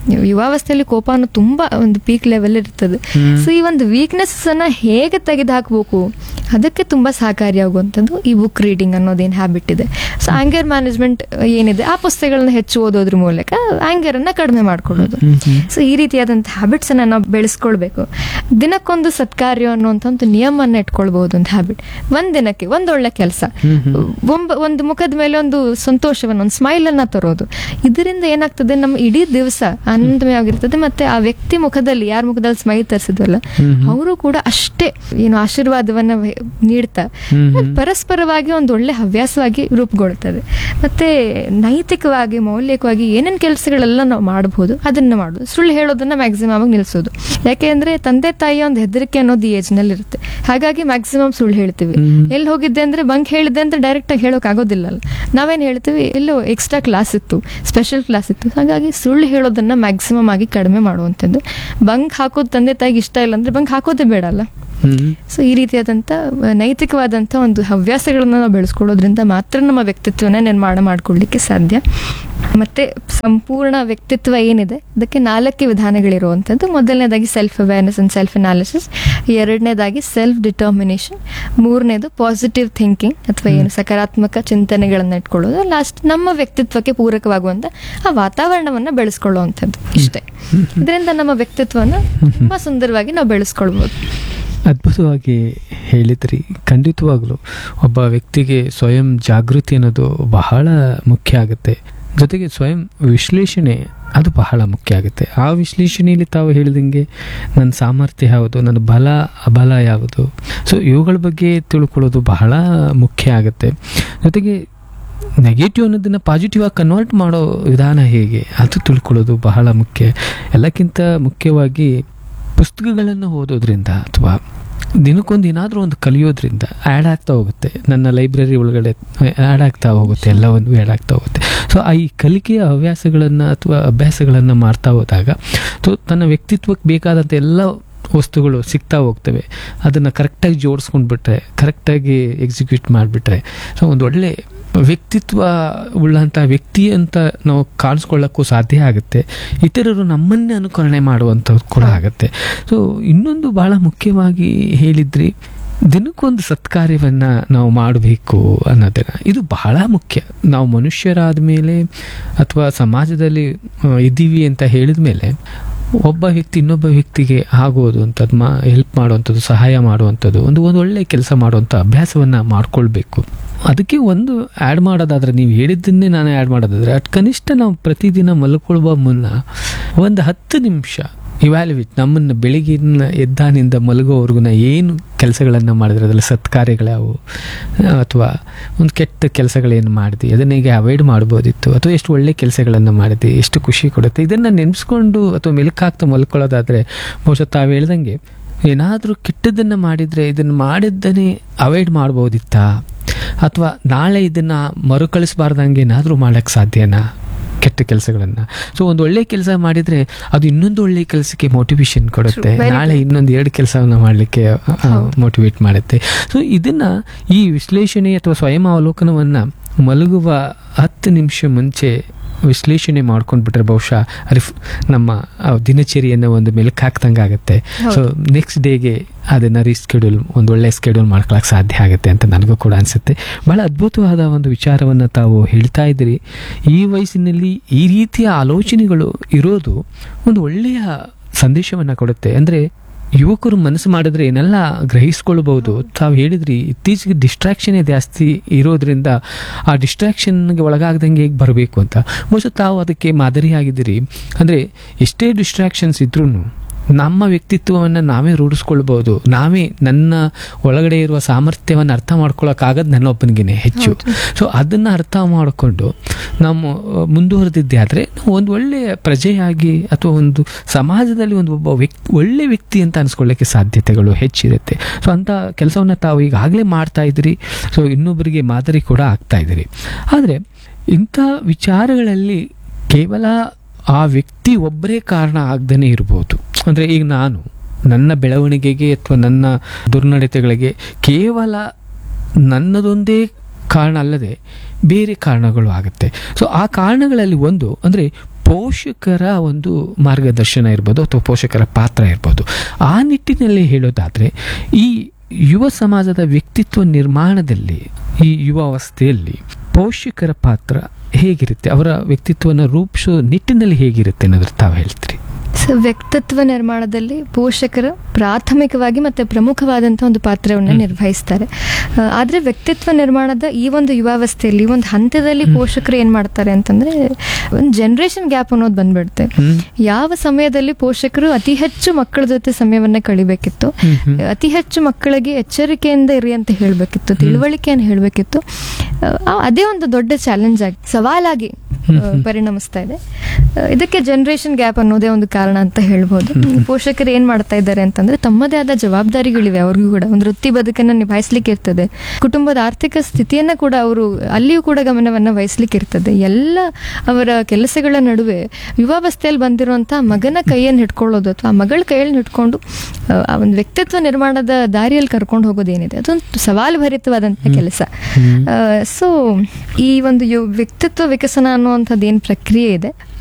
ಯುವಾವಸ್ಥೆಯಲ್ಲಿ ಕೋಪ ಅನ್ನೋ ತುಂಬಾ ಒಂದು ಪೀಕ್ ಲೆವೆಲ್ ಇರ್ತದೆ ಸೊ ಈ ಒಂದು ವೀಕ್ನೆಸ್ ಅನ್ನ ಹೇಗೆ ತೆಗೆದು ಹಾಕಬೇಕು ಅದಕ್ಕೆ ತುಂಬಾ ಸಹಕಾರಿಯಾಗುವಂಥದ್ದು ಈ ಬುಕ್ ರೀಡಿಂಗ್ ಅನ್ನೋದೇನು ಹ್ಯಾಬಿಟ್ ಇದೆ ಸೊ ಆಂಗರ್ ಮ್ಯಾನೇಜ್ಮೆಂಟ್ ಏನಿದೆ ಆ ಪುಸ್ತಕಗಳನ್ನ ಹೆಚ್ಚು ಓದೋದ್ರ ಮೂಲಕ ಆಂಗರ್ ಅನ್ನ ಕಡಿಮೆ ಮಾಡ್ಕೊಳ್ಳೋದು ಸೊ ಈ ರೀತಿಯಾದಂಥ ಹ್ಯಾಬಿಟ್ಸ್ ಅನ್ನ ನಾವು ಬೆಳೆಸ್ಕೊಳ್ಬೇಕು ದಿನಕ್ಕೊಂದು ಸತ್ಕಾರ್ಯ ಅನ್ನುವಂಥ ಒಂದು ನಿಯಮನ ಇಟ್ಕೊಳ್ಬಹುದು ಒಂದು ಹ್ಯಾಬಿಟ್ ಒಂದ್ ದಿನಕ್ಕೆ ಒಂದೊಳ್ಳೆ ಕೆಲಸ ಒಂದು ಮುಖದ ಮೇಲೆ ಒಂದು ಸಂತೋಷವನ್ನು ಒಂದು ಸ್ಮೈಲ್ ಅನ್ನ ತರೋದು ಇದರಿಂದ ಏನಾಗ್ತದೆ ನಮ್ಮ ಇಡೀ ದಿವಸ ಆನಂದಮಯವಾಗಿರ್ತದೆ ಮತ್ತೆ ಆ ವ್ಯಕ್ತಿ ಮುಖದಲ್ಲಿ ಯಾರ ಮುಖದಲ್ಲಿ ಸ್ಮೈಲ್ ತರಿಸಿದ್ವಲ್ಲ ಅವರು ಕೂಡ ಅಷ್ಟೇ ಏನು ಆಶೀರ್ವಾದವನ್ನ ವಹ- ನೀಡ್ತಾ ಪರಸ್ಪರವಾಗಿ ಒಂದು ಒಳ್ಳೆ ಹವ್ಯಾಸವಾಗಿ ರೂಪುಗೊಳ್ಳುತ್ತದೆ ಮತ್ತೆ ನೈತಿಕವಾಗಿ ಮೌಲ್ಯಕವಾಗಿ ಏನೇನ್ ಕೆಲಸಗಳೆಲ್ಲ ನಾವು ಮಾಡಬಹುದು ಅದನ್ನ ಮಾಡೋದು ಸುಳ್ಳು ಹೇಳೋದನ್ನ ಮ್ಯಾಕ್ಸಿಮಮ್ ಆಗಿ ನಿಲ್ಸೋದು ಯಾಕೆಂದ್ರೆ ತಂದೆ ತಾಯಿಯ ಒಂದು ಹೆದರಿಕೆ ಅನ್ನೋದು ಈ ಏಜ್ ನಲ್ಲಿ ಇರುತ್ತೆ ಹಾಗಾಗಿ ಮ್ಯಾಕ್ಸಿಮಮ್ ಸುಳ್ಳು ಹೇಳ್ತೀವಿ ಎಲ್ಲಿ ಹೋಗಿದ್ದೆ ಅಂದ್ರೆ ಬಂಕ್ ಹೇಳಿದ್ದೆ ಅಂತ ಡೈರೆಕ್ಟ್ ಆಗಿ ಹೇಳೋಕ್ ಆಗೋದಿಲ್ಲ ನಾವೇನ್ ಹೇಳ್ತೀವಿ ಎಲ್ಲೋ ಎಕ್ಸ್ಟ್ರಾ ಕ್ಲಾಸ್ ಇತ್ತು ಸ್ಪೆಷಲ್ ಕ್ಲಾಸ್ ಇತ್ತು ಹಾಗಾಗಿ ಸುಳ್ಳು ಹೇಳೋದನ್ನ ಮ್ಯಾಕ್ಸಿಮಮ್ ಆಗಿ ಕಡಿಮೆ ಮಾಡುವಂಥದ್ದು ಬಂಕ್ ಹಾಕೋದು ತಂದೆ ತಾಯಿಗೆ ಇಷ್ಟ ಇಲ್ಲ ಅಂದ್ರೆ ಬಂಕ್ ಹಾಕೋದೇ ಬೇಡ ಅಲ್ಲ ಸೊ ಈ ರೀತಿಯಾದಂಥ ನೈತಿಕವಾದಂಥ ಒಂದು ಹವ್ಯಾಸಗಳನ್ನ ನಾವು ಬೆಳೆಸ್ಕೊಳ್ಳೋದ್ರಿಂದ ಮಾತ್ರ ನಮ್ಮ ವ್ಯಕ್ತಿತ್ವನ ನಿರ್ಮಾಣ ಮಾಡ್ಕೊಳ್ಳಿಕ್ಕೆ ಸಾಧ್ಯ ಮತ್ತೆ ಸಂಪೂರ್ಣ ವ್ಯಕ್ತಿತ್ವ ಏನಿದೆ ಅದಕ್ಕೆ ನಾಲ್ಕು ವಿಧಾನಗಳಿರುವಂಥದ್ದು ಮೊದಲನೇದಾಗಿ self awareness and self analysis ಎರಡನೇದಾಗಿ ಸೆಲ್ಫ್ ಡಿಟರ್ಮಿನೇಷನ್ ಮೂರನೇದು ಪಾಸಿಟಿವ್ ಥಿಂಕಿಂಗ್ ಅಥವಾ ಏನು ಸಕಾರಾತ್ಮಕ ಚಿಂತನೆಗಳನ್ನ ಇಟ್ಕೊಳ್ಳೋದು ಲಾಸ್ಟ್ ನಮ್ಮ ವ್ಯಕ್ತಿತ್ವಕ್ಕೆ ಪೂರಕವಾಗುವಂಥ ಆ ವಾತಾವರಣವನ್ನ ಬೆಳೆಸ್ಕೊಳ್ಳುವಂಥದ್ದು ಇಷ್ಟೇ ಇದರಿಂದ ನಮ್ಮ ವ್ಯಕ್ತಿತ್ವನ ತುಂಬಾ ಸುಂದರವಾಗಿ ನಾವು ಬೆಳೆಸ್ಕೊಳ್ಬೋದು ಅದ್ಭುತವಾಗಿ ಹೇಳಿದ್ರಿ ಖಂಡಿತವಾಗ್ಲೂ ಒಬ್ಬ ವ್ಯಕ್ತಿಗೆ ಸ್ವಯಂ ಜಾಗೃತಿ ಅನ್ನೋದು ಬಹಳ ಮುಖ್ಯ ಆಗುತ್ತೆ ಜೊತೆಗೆ ಸ್ವಯಂ ವಿಶ್ಲೇಷಣೆ ಅದು ಬಹಳ ಮುಖ್ಯ ಆಗುತ್ತೆ ಆ ವಿಶ್ಲೇಷಣೆಯಲ್ಲಿ ತಾವು ಹೇಳಿದಂಗೆ ನನ್ನ ಸಾಮರ್ಥ್ಯ ಯಾವುದು ನನ್ನ ಬಲ ಅಬಲ ಯಾವುದು ಸೊ ಇವುಗಳ ಬಗ್ಗೆ ತಿಳ್ಕೊಳ್ಳೋದು ಬಹಳ ಮುಖ್ಯ ಆಗುತ್ತೆ ಜೊತೆಗೆ ನೆಗೆಟಿವ್ ಅನ್ನೋದನ್ನ ಪಾಸಿಟಿವ್ ಆಗಿ ಕನ್ವರ್ಟ್ ಮಾಡೋ ವಿಧಾನ ಹೇಗೆ ಅದು ತಿಳ್ಕೊಳ್ಳೋದು ಬಹಳ ಮುಖ್ಯ ಎಲ್ಲಕ್ಕಿಂತ ಮುಖ್ಯವಾಗಿ ಪುಸ್ತಕಗಳನ್ನು ಓದೋದ್ರಿಂದ ಅಥವಾ ದಿನಕ್ಕೊಂದು ಏನಾದರೂ ಒಂದು ಕಲಿಯೋದ್ರಿಂದ ಆ್ಯಡ್ ಆಗ್ತಾ ಹೋಗುತ್ತೆ ನನ್ನ ಲೈಬ್ರರಿ ಒಳಗಡೆ ಆ್ಯಡ್ ಆಗ್ತಾ ಹೋಗುತ್ತೆ ಎಲ್ಲವನ್ನು ಆ್ಯಡ್ ಆಗ್ತಾ ಹೋಗುತ್ತೆ ಸೊ ಆ ಈ ಕಲಿಕೆಯ ಹವ್ಯಾಸಗಳನ್ನು ಅಥವಾ ಅಭ್ಯಾಸಗಳನ್ನು ಮಾಡ್ತಾ ಹೋದಾಗ ಸೊ ತನ್ನ ವ್ಯಕ್ತಿತ್ವಕ್ಕೆ ಬೇಕಾದಂಥ ಎಲ್ಲ ವಸ್ತುಗಳು ಸಿಗ್ತಾ ಹೋಗ್ತವೆ ಅದನ್ನು ಕರೆಕ್ಟಾಗಿ ಜೋಡಿಸ್ಕೊಂಡ್ಬಿಟ್ರೆ ಕರೆಕ್ಟಾಗಿ ಎಕ್ಸಿಕ್ಯೂಟ್ ಮಾಡಿಬಿಟ್ರೆ ಸೊ ಒಂದು ಒಳ್ಳೆ ವ್ಯಕ್ತಿತ್ವ ಉಳ್ಳಂಥ ವ್ಯಕ್ತಿ ಅಂತ ನಾವು ಕಾಣಿಸ್ಕೊಳ್ಳೋಕ್ಕೂ ಸಾಧ್ಯ ಆಗುತ್ತೆ ಇತರರು ನಮ್ಮನ್ನೇ ಅನುಕರಣೆ ಮಾಡುವಂಥದ್ದು ಕೂಡ ಆಗುತ್ತೆ ಸೊ ಇನ್ನೊಂದು ಬಹಳ ಮುಖ್ಯವಾಗಿ ಹೇಳಿದ್ರಿ ದಿನಕ್ಕೊಂದು ಸತ್ಕಾರ್ಯವನ್ನು ನಾವು ಮಾಡಬೇಕು ಅನ್ನೋದನ್ನು ಇದು ಬಹಳ ಮುಖ್ಯ ನಾವು ಮನುಷ್ಯರಾದ ಮೇಲೆ ಅಥವಾ ಸಮಾಜದಲ್ಲಿ ಆ, ಇದ್ದೀವಿ ಅಂತ ಹೇಳಿದ ಮೇಲೆ ಒಬ್ಬ ವ್ಯಕ್ತಿ ಇನ್ನೊಬ್ಬ ವ್ಯಕ್ತಿಗೆ ಆಗೋದು ಅಂಥದ್ದು ಮಾ ಹೆಲ್ಪ್ ಮಾಡುವಂಥದ್ದು ಸಹಾಯ ಮಾಡುವಂಥದ್ದು ಒಂದು ಒಂದು ಒಳ್ಳೆ ಕೆಲಸ ಮಾಡುವಂಥ ಅಭ್ಯಾಸವನ್ನು ಮಾಡ್ಕೊಳ್ಬೇಕು ಅದಕ್ಕೆ ಒಂದು ಆ್ಯಡ್ ಮಾಡೋದಾದ್ರೆ ನೀವು ಹೇಳಿದ್ದನ್ನೇ ನಾನು ಆ್ಯಡ್ ಮಾಡೋದಾದ್ರೆ ಅಟ್ ಕನಿಷ್ಠ ನಾವು ಪ್ರತಿದಿನ ಮಲ್ಕೊಳ್ಳುವ ಮುನ್ನ ಒಂದು ಹತ್ತು ನಿಮಿಷ ಇವ್ಯಾಲ್ಯುವೇಟ್ ನಮ್ಮನ್ನು ಬೆಳಿಗ್ಗಿನ ಎದ್ದಾನಿಂದ ಮಲಗೋವರೆಗೂ ಏನು ಕೆಲಸಗಳನ್ನು ಮಾಡಿದ್ರೆ ಅದರಲ್ಲಿ ಸತ್ಕಾರ್ಯಗಳ್ಯಾವು ಅಥವಾ ಒಂದು ಕೆಟ್ಟ ಕೆಲಸಗಳೇನು ಮಾಡಿದ್ವಿ ಅದನ್ನ ಹೇಗೆ ಅವಾಯ್ಡ್ ಮಾಡ್ಬೋದಿತ್ತು ಅಥವಾ ಎಷ್ಟು ಒಳ್ಳೆ ಕೆಲಸಗಳನ್ನು ಮಾಡಿದ್ವಿ ಎಷ್ಟು ಖುಷಿ ಕೊಡುತ್ತೆ ಇದನ್ನು ನೆನೆಸ್ಕೊಂಡು ಅಥವಾ ಮೆಲುಕಾಗ್ತಾ ಮಲ್ಕೊಳ್ಳೋದಾದರೆ ಬಹುಶಃ ತಾವು ಹೇಳ್ದಂಗೆ ಏನಾದರೂ ಕೆಟ್ಟದ್ದನ್ನು ಮಾಡಿದರೆ ಇದನ್ನು ಮಾಡಿದ್ದನ್ನೇ ಅವಾಯ್ಡ್ ಮಾಡ್ಬೋದಿತ್ತಾ ಅಥವಾ ನಾಳೆ ಇದನ್ನು ಮರುಕಳಿಸಬಾರ್ದಂಗೆ ಏನಾದರೂ ಮಾಡೋಕ್ಕೆ ಸಾಧ್ಯನಾ ಕೆಟ್ಟ ಕೆಲಸಗಳನ್ನು ಸೊ ಒಂದು ಒಳ್ಳೆ ಕೆಲಸ ಮಾಡಿದರೆ ಅದು ಇನ್ನೊಂದು ಒಳ್ಳೆ ಕೆಲಸಕ್ಕೆ ಮೋಟಿವೇಶನ್ ಕೊಡುತ್ತೆ True. Very ನಾಳೆ ಇನ್ನೊಂದು ಎರಡು ಕೆಲಸವನ್ನು ಮಾಡಲಿಕ್ಕೆ ಮೋಟಿವೇಟ್ ಮಾಡುತ್ತೆ ಸೊ ಇದನ್ನು ಈ ವಿಶ್ಲೇಷಣೆ ಅಥವಾ ಸ್ವಯಂ ಅವಲೋಕನವನ್ನು ಮಲಗುವ ಹತ್ತು ನಿಮಿಷ ಮುಂಚೆ ವಿಶ್ಲೇಷಣೆ ಮಾಡ್ಕೊಂಡ್ಬಿಟ್ರೆ ಬಹುಶಃ ರಿಫ್ ನಮ್ಮ ಆ ದಿನಚರಿಯನ್ನು ಒಂದು ಮೆಲುಕು ಹಾಕ್ದಂಗೆ ಆಗುತ್ತೆ ಸೊ ನೆಕ್ಸ್ಟ್ ಡೇಗೆ ಅದನ್ನು ರೀಸ್ಕೆಡ್ಯೂಲ್ ಒಂದು ಒಳ್ಳೆ ಸ್ಕೆಡ್ಯೂಲ್ ಮಾಡ್ಕೊಳಕ್ಕೆ ಸಾಧ್ಯ ಆಗುತ್ತೆ ಅಂತ ನನಗೂ ಕೂಡ ಅನಿಸುತ್ತೆ ಬಹಳ ಅದ್ಭುತವಾದ ಒಂದು ವಿಚಾರವನ್ನು ತಾವು ಹೇಳ್ತಾ ಇದ್ದೀರಿ ಈ ವಯಸ್ಸಿನಲ್ಲಿ ಈ ರೀತಿಯ ಆಲೋಚನೆಗಳು ಇರೋದು ಒಂದು ಒಳ್ಳೆಯ ಸಂದೇಶವನ್ನು ಕೊಡುತ್ತೆ ಅಂದರೆ ಯುವಕರು ಮನಸ್ಸು ಮಾಡಿದ್ರೆ ಏನೆಲ್ಲ ಗ್ರಹಿಸ್ಕೊಳ್ಬಹುದು ತಾವು ಹೇಳಿದ್ರಿ ಇತ್ತೀಚೆಗೆ ಡಿಸ್ಟ್ರಾಕ್ಷನೇ ಜಾಸ್ತಿ ಇರೋದ್ರಿಂದ ಆ ಡಿಸ್ಟ್ರಾಕ್ಷನ್ಗೆ ಒಳಗಾಗ್ದಂಗೆ ಹೇಗೆ ಬರಬೇಕು ಅಂತ ಬಹುಶಃ ತಾವು ಅದಕ್ಕೆ ಮಾದರಿಯಾಗಿದ್ದೀರಿ ಅಂದರೆ ಎಷ್ಟೇ ಡಿಸ್ಟ್ರಾಕ್ಷನ್ಸ್ ಇದ್ರೂ ನಮ್ಮ ವ್ಯಕ್ತಿತ್ವವನ್ನು ನಾವೇ ರೂಢಿಸ್ಕೊಳ್ಬೋದು ನಾವೇ ನನ್ನ ಒಳಗಡೆ ಇರುವ ಸಾಮರ್ಥ್ಯವನ್ನು ಅರ್ಥ ಮಾಡ್ಕೊಳ್ಳೋಕ್ಕಾಗದು ನನ್ನೊಬ್ಬನಿಗೆ ಹೆಚ್ಚು ಸೊ ಅದನ್ನು ಅರ್ಥ ಮಾಡಿಕೊಂಡು ನಮ್ಮ ಮುಂದುವರೆದಿದ್ದೆ ಆದರೆ ನಾವು ಒಂದು ಒಳ್ಳೆಯ ಪ್ರಜೆಯಾಗಿ ಅಥವಾ ಒಂದು ಸಮಾಜದಲ್ಲಿ ಒಂದು ಒಬ್ಬ ವ್ಯಕ್ತಿ ಒಳ್ಳೆ ವ್ಯಕ್ತಿ ಅಂತ ಅನಿಸ್ಕೊಳ್ಳೋಕ್ಕೆ ಸಾಧ್ಯತೆಗಳು ಹೆಚ್ಚಿರುತ್ತೆ ಸೊ ಅಂಥ ಕೆಲಸವನ್ನು ತಾವು ಈಗಾಗಲೇ ಮಾಡ್ತಾ ಇದ್ದೀರಿ ಸೊ ಇನ್ನೊಬ್ಬರಿಗೆ ಮಾದರಿ ಕೂಡ ಆಗ್ತಾ ಇದ್ದೀರಿ ಆದರೆ ಇಂಥ ವಿಚಾರಗಳಲ್ಲಿ ಕೇವಲ ಆ ವ್ಯಕ್ತಿ ಒಬ್ಬರೇ ಕಾರಣ ಆಗದೇ ಇರ್ಬೋದು ಅಂದರೆ ಈಗ ನಾನು ನನ್ನ ಬೆಳವಣಿಗೆಗೆ ಅಥವಾ ನನ್ನ ದುರ್ನಡತೆಗಳಿಗೆ ಕೇವಲ ನನ್ನದೊಂದೇ ಕಾರಣ ಅಲ್ಲದೆ ಬೇರೆ ಕಾರಣಗಳು ಆಗುತ್ತೆ ಸೊ ಆ ಕಾರಣಗಳಲ್ಲಿ ಒಂದು ಅಂದರೆ ಪೋಷಕರ ಒಂದು ಮಾರ್ಗದರ್ಶನ ಇರ್ಬೋದು ಅಥವಾ ಪೋಷಕರ ಪಾತ್ರ ಇರ್ಬೋದು ಆ ನಿಟ್ಟಿನಲ್ಲಿ ಹೇಳೋದಾದರೆ ಈ ಯುವ ಸಮಾಜದ ವ್ಯಕ್ತಿತ್ವ ನಿರ್ಮಾಣದಲ್ಲಿ ಈ ಯುವ ಅವಸ್ಥೆಯಲ್ಲಿ ಪೋಷಕರ ಪಾತ್ರ ಹೇಗಿರುತ್ತೆ ಅವರ ವ್ಯಕ್ತಿತ್ವನ ರೂಪಿಸೋ ನಿಟ್ಟಿನಲ್ಲಿ ಹೇಗಿರುತ್ತೆ ಅನ್ನೋದ್ರ ತಾವು ಹೇಳ್ತೀರಿ ಸೊ ವ್ಯಕ್ತಿತ್ವ ನಿರ್ಮಾಣದಲ್ಲಿ ಪೋಷಕರು ಪ್ರಾಥಮಿಕವಾಗಿ ಮತ್ತೆ ಪ್ರಮುಖವಾದಂಥ ಒಂದು ಪಾತ್ರವನ್ನು ನಿರ್ವಹಿಸ್ತಾರೆ ಆ, ಆದ್ರೆ ವ್ಯಕ್ತಿತ್ವ ನಿರ್ಮಾಣದ ಈ ಒಂದು ಯುವಾವಸ್ಥೆಯಲ್ಲಿ ಈ ಒಂದು ಹಂತದಲ್ಲಿ ಪೋಷಕರು ಏನ್ ಮಾಡ್ತಾರೆ ಅಂತಂದ್ರೆ ಒಂದು ಜನರೇಷನ್ ಗ್ಯಾಪ್ ಅನ್ನೋದು ಬಂದ್ಬಿಡುತ್ತೆ ಹ್ಮ್. ಯಾವ ಸಮಯದಲ್ಲಿ ಪೋಷಕರು ಅತಿ ಹೆಚ್ಚು ಮಕ್ಕಳ ಜೊತೆ ಸಮಯವನ್ನ ಕಳಿಬೇಕಿತ್ತು ಹ್ಮ್, ಹ್ಮ್. ಅತಿ ಹೆಚ್ಚು ಮಕ್ಕಳಿಗೆ ಎಚ್ಚರಿಕೆಯಿಂದ ಇರಿ ಅಂತ ಹೇಳಬೇಕಿತ್ತು ತಿಳುವಳಿಕೆಯನ್ನು ಹೇಳಬೇಕಿತ್ತು ಅದೇ ಒಂದು ದೊಡ್ಡ ಚಾಲೆಂಜ್ ಆಗಿ ಸವಾಲಾಗಿ ಆ, ಪರಿಣಮಿಸ್ತಾ ಇದೆ ಆ, ಇದಕ್ಕೆ ಜನರೇಷನ್ ಗ್ಯಾಪ್ ಅನ್ನೋದೇ ಒಂದು ಕಾರಣ ಅಂತ ಹೇಳ್ಬೋದು ಪೋಷಕರು ಏನ್ ಮಾಡ್ತಾ ಇದ್ದಾರೆ ಅಂತಂದ್ರೆ ತಮ್ಮದೇ ಆದ ಜವಾಬ್ದಾರಿಗಳಿವೆ ಅವ್ರಿಗೂ ಕೂಡ ಒಂದು ವೃತ್ತಿ ಬದುಕನ್ನ ನಿಭಾಯಿಸ್ಲಿಕ್ಕೆ ಇರ್ತದೆ ಕುಟುಂಬದ ಆರ್ಥಿಕ ಸ್ಥಿತಿಯನ್ನ ಕೂಡ ಅವರು ಅಲ್ಲಿಯೂ ಕೂಡ ಗಮನವನ್ನ ವಹಿಸ್ಲಿಕ್ಕೆ ಇರ್ತದೆ ಎಲ್ಲ ಅವರ ಕೆಲಸಗಳ ನಡುವೆ ಯುವಾವಸ್ಥೆಯಲ್ಲಿ ಬಂದಿರುವಂತ ಮಗನ ಕೈಯನ್ನು ಹಿಡ್ಕೊಳ್ಳೋದು ಅಥವಾ ಮಗಳ ಕೈಯಲ್ಲಿ ಹಿಡ್ಕೊಂಡು ಆ, ಆ ಒಂದು ವ್ಯಕ್ತಿತ್ವ ನಿರ್ಮಾಣದ ದಾರಿಯಲ್ಲಿ ಕರ್ಕೊಂಡು ಹೋಗೋದೇನಿದೆ ಅದೊಂದು ಸವಾಲು ಭರಿತವಾದಂಥ ಕೆಲಸ ಸೊ ಈ ಒಂದು ಯು ವ್ಯಕ್ತಿತ್ವ ವಿಕಸನ ಅನ್ನುವಂಥದ್ದು ಏನು ಪ್ರಕ್ರಿಯೆ ಇದೆ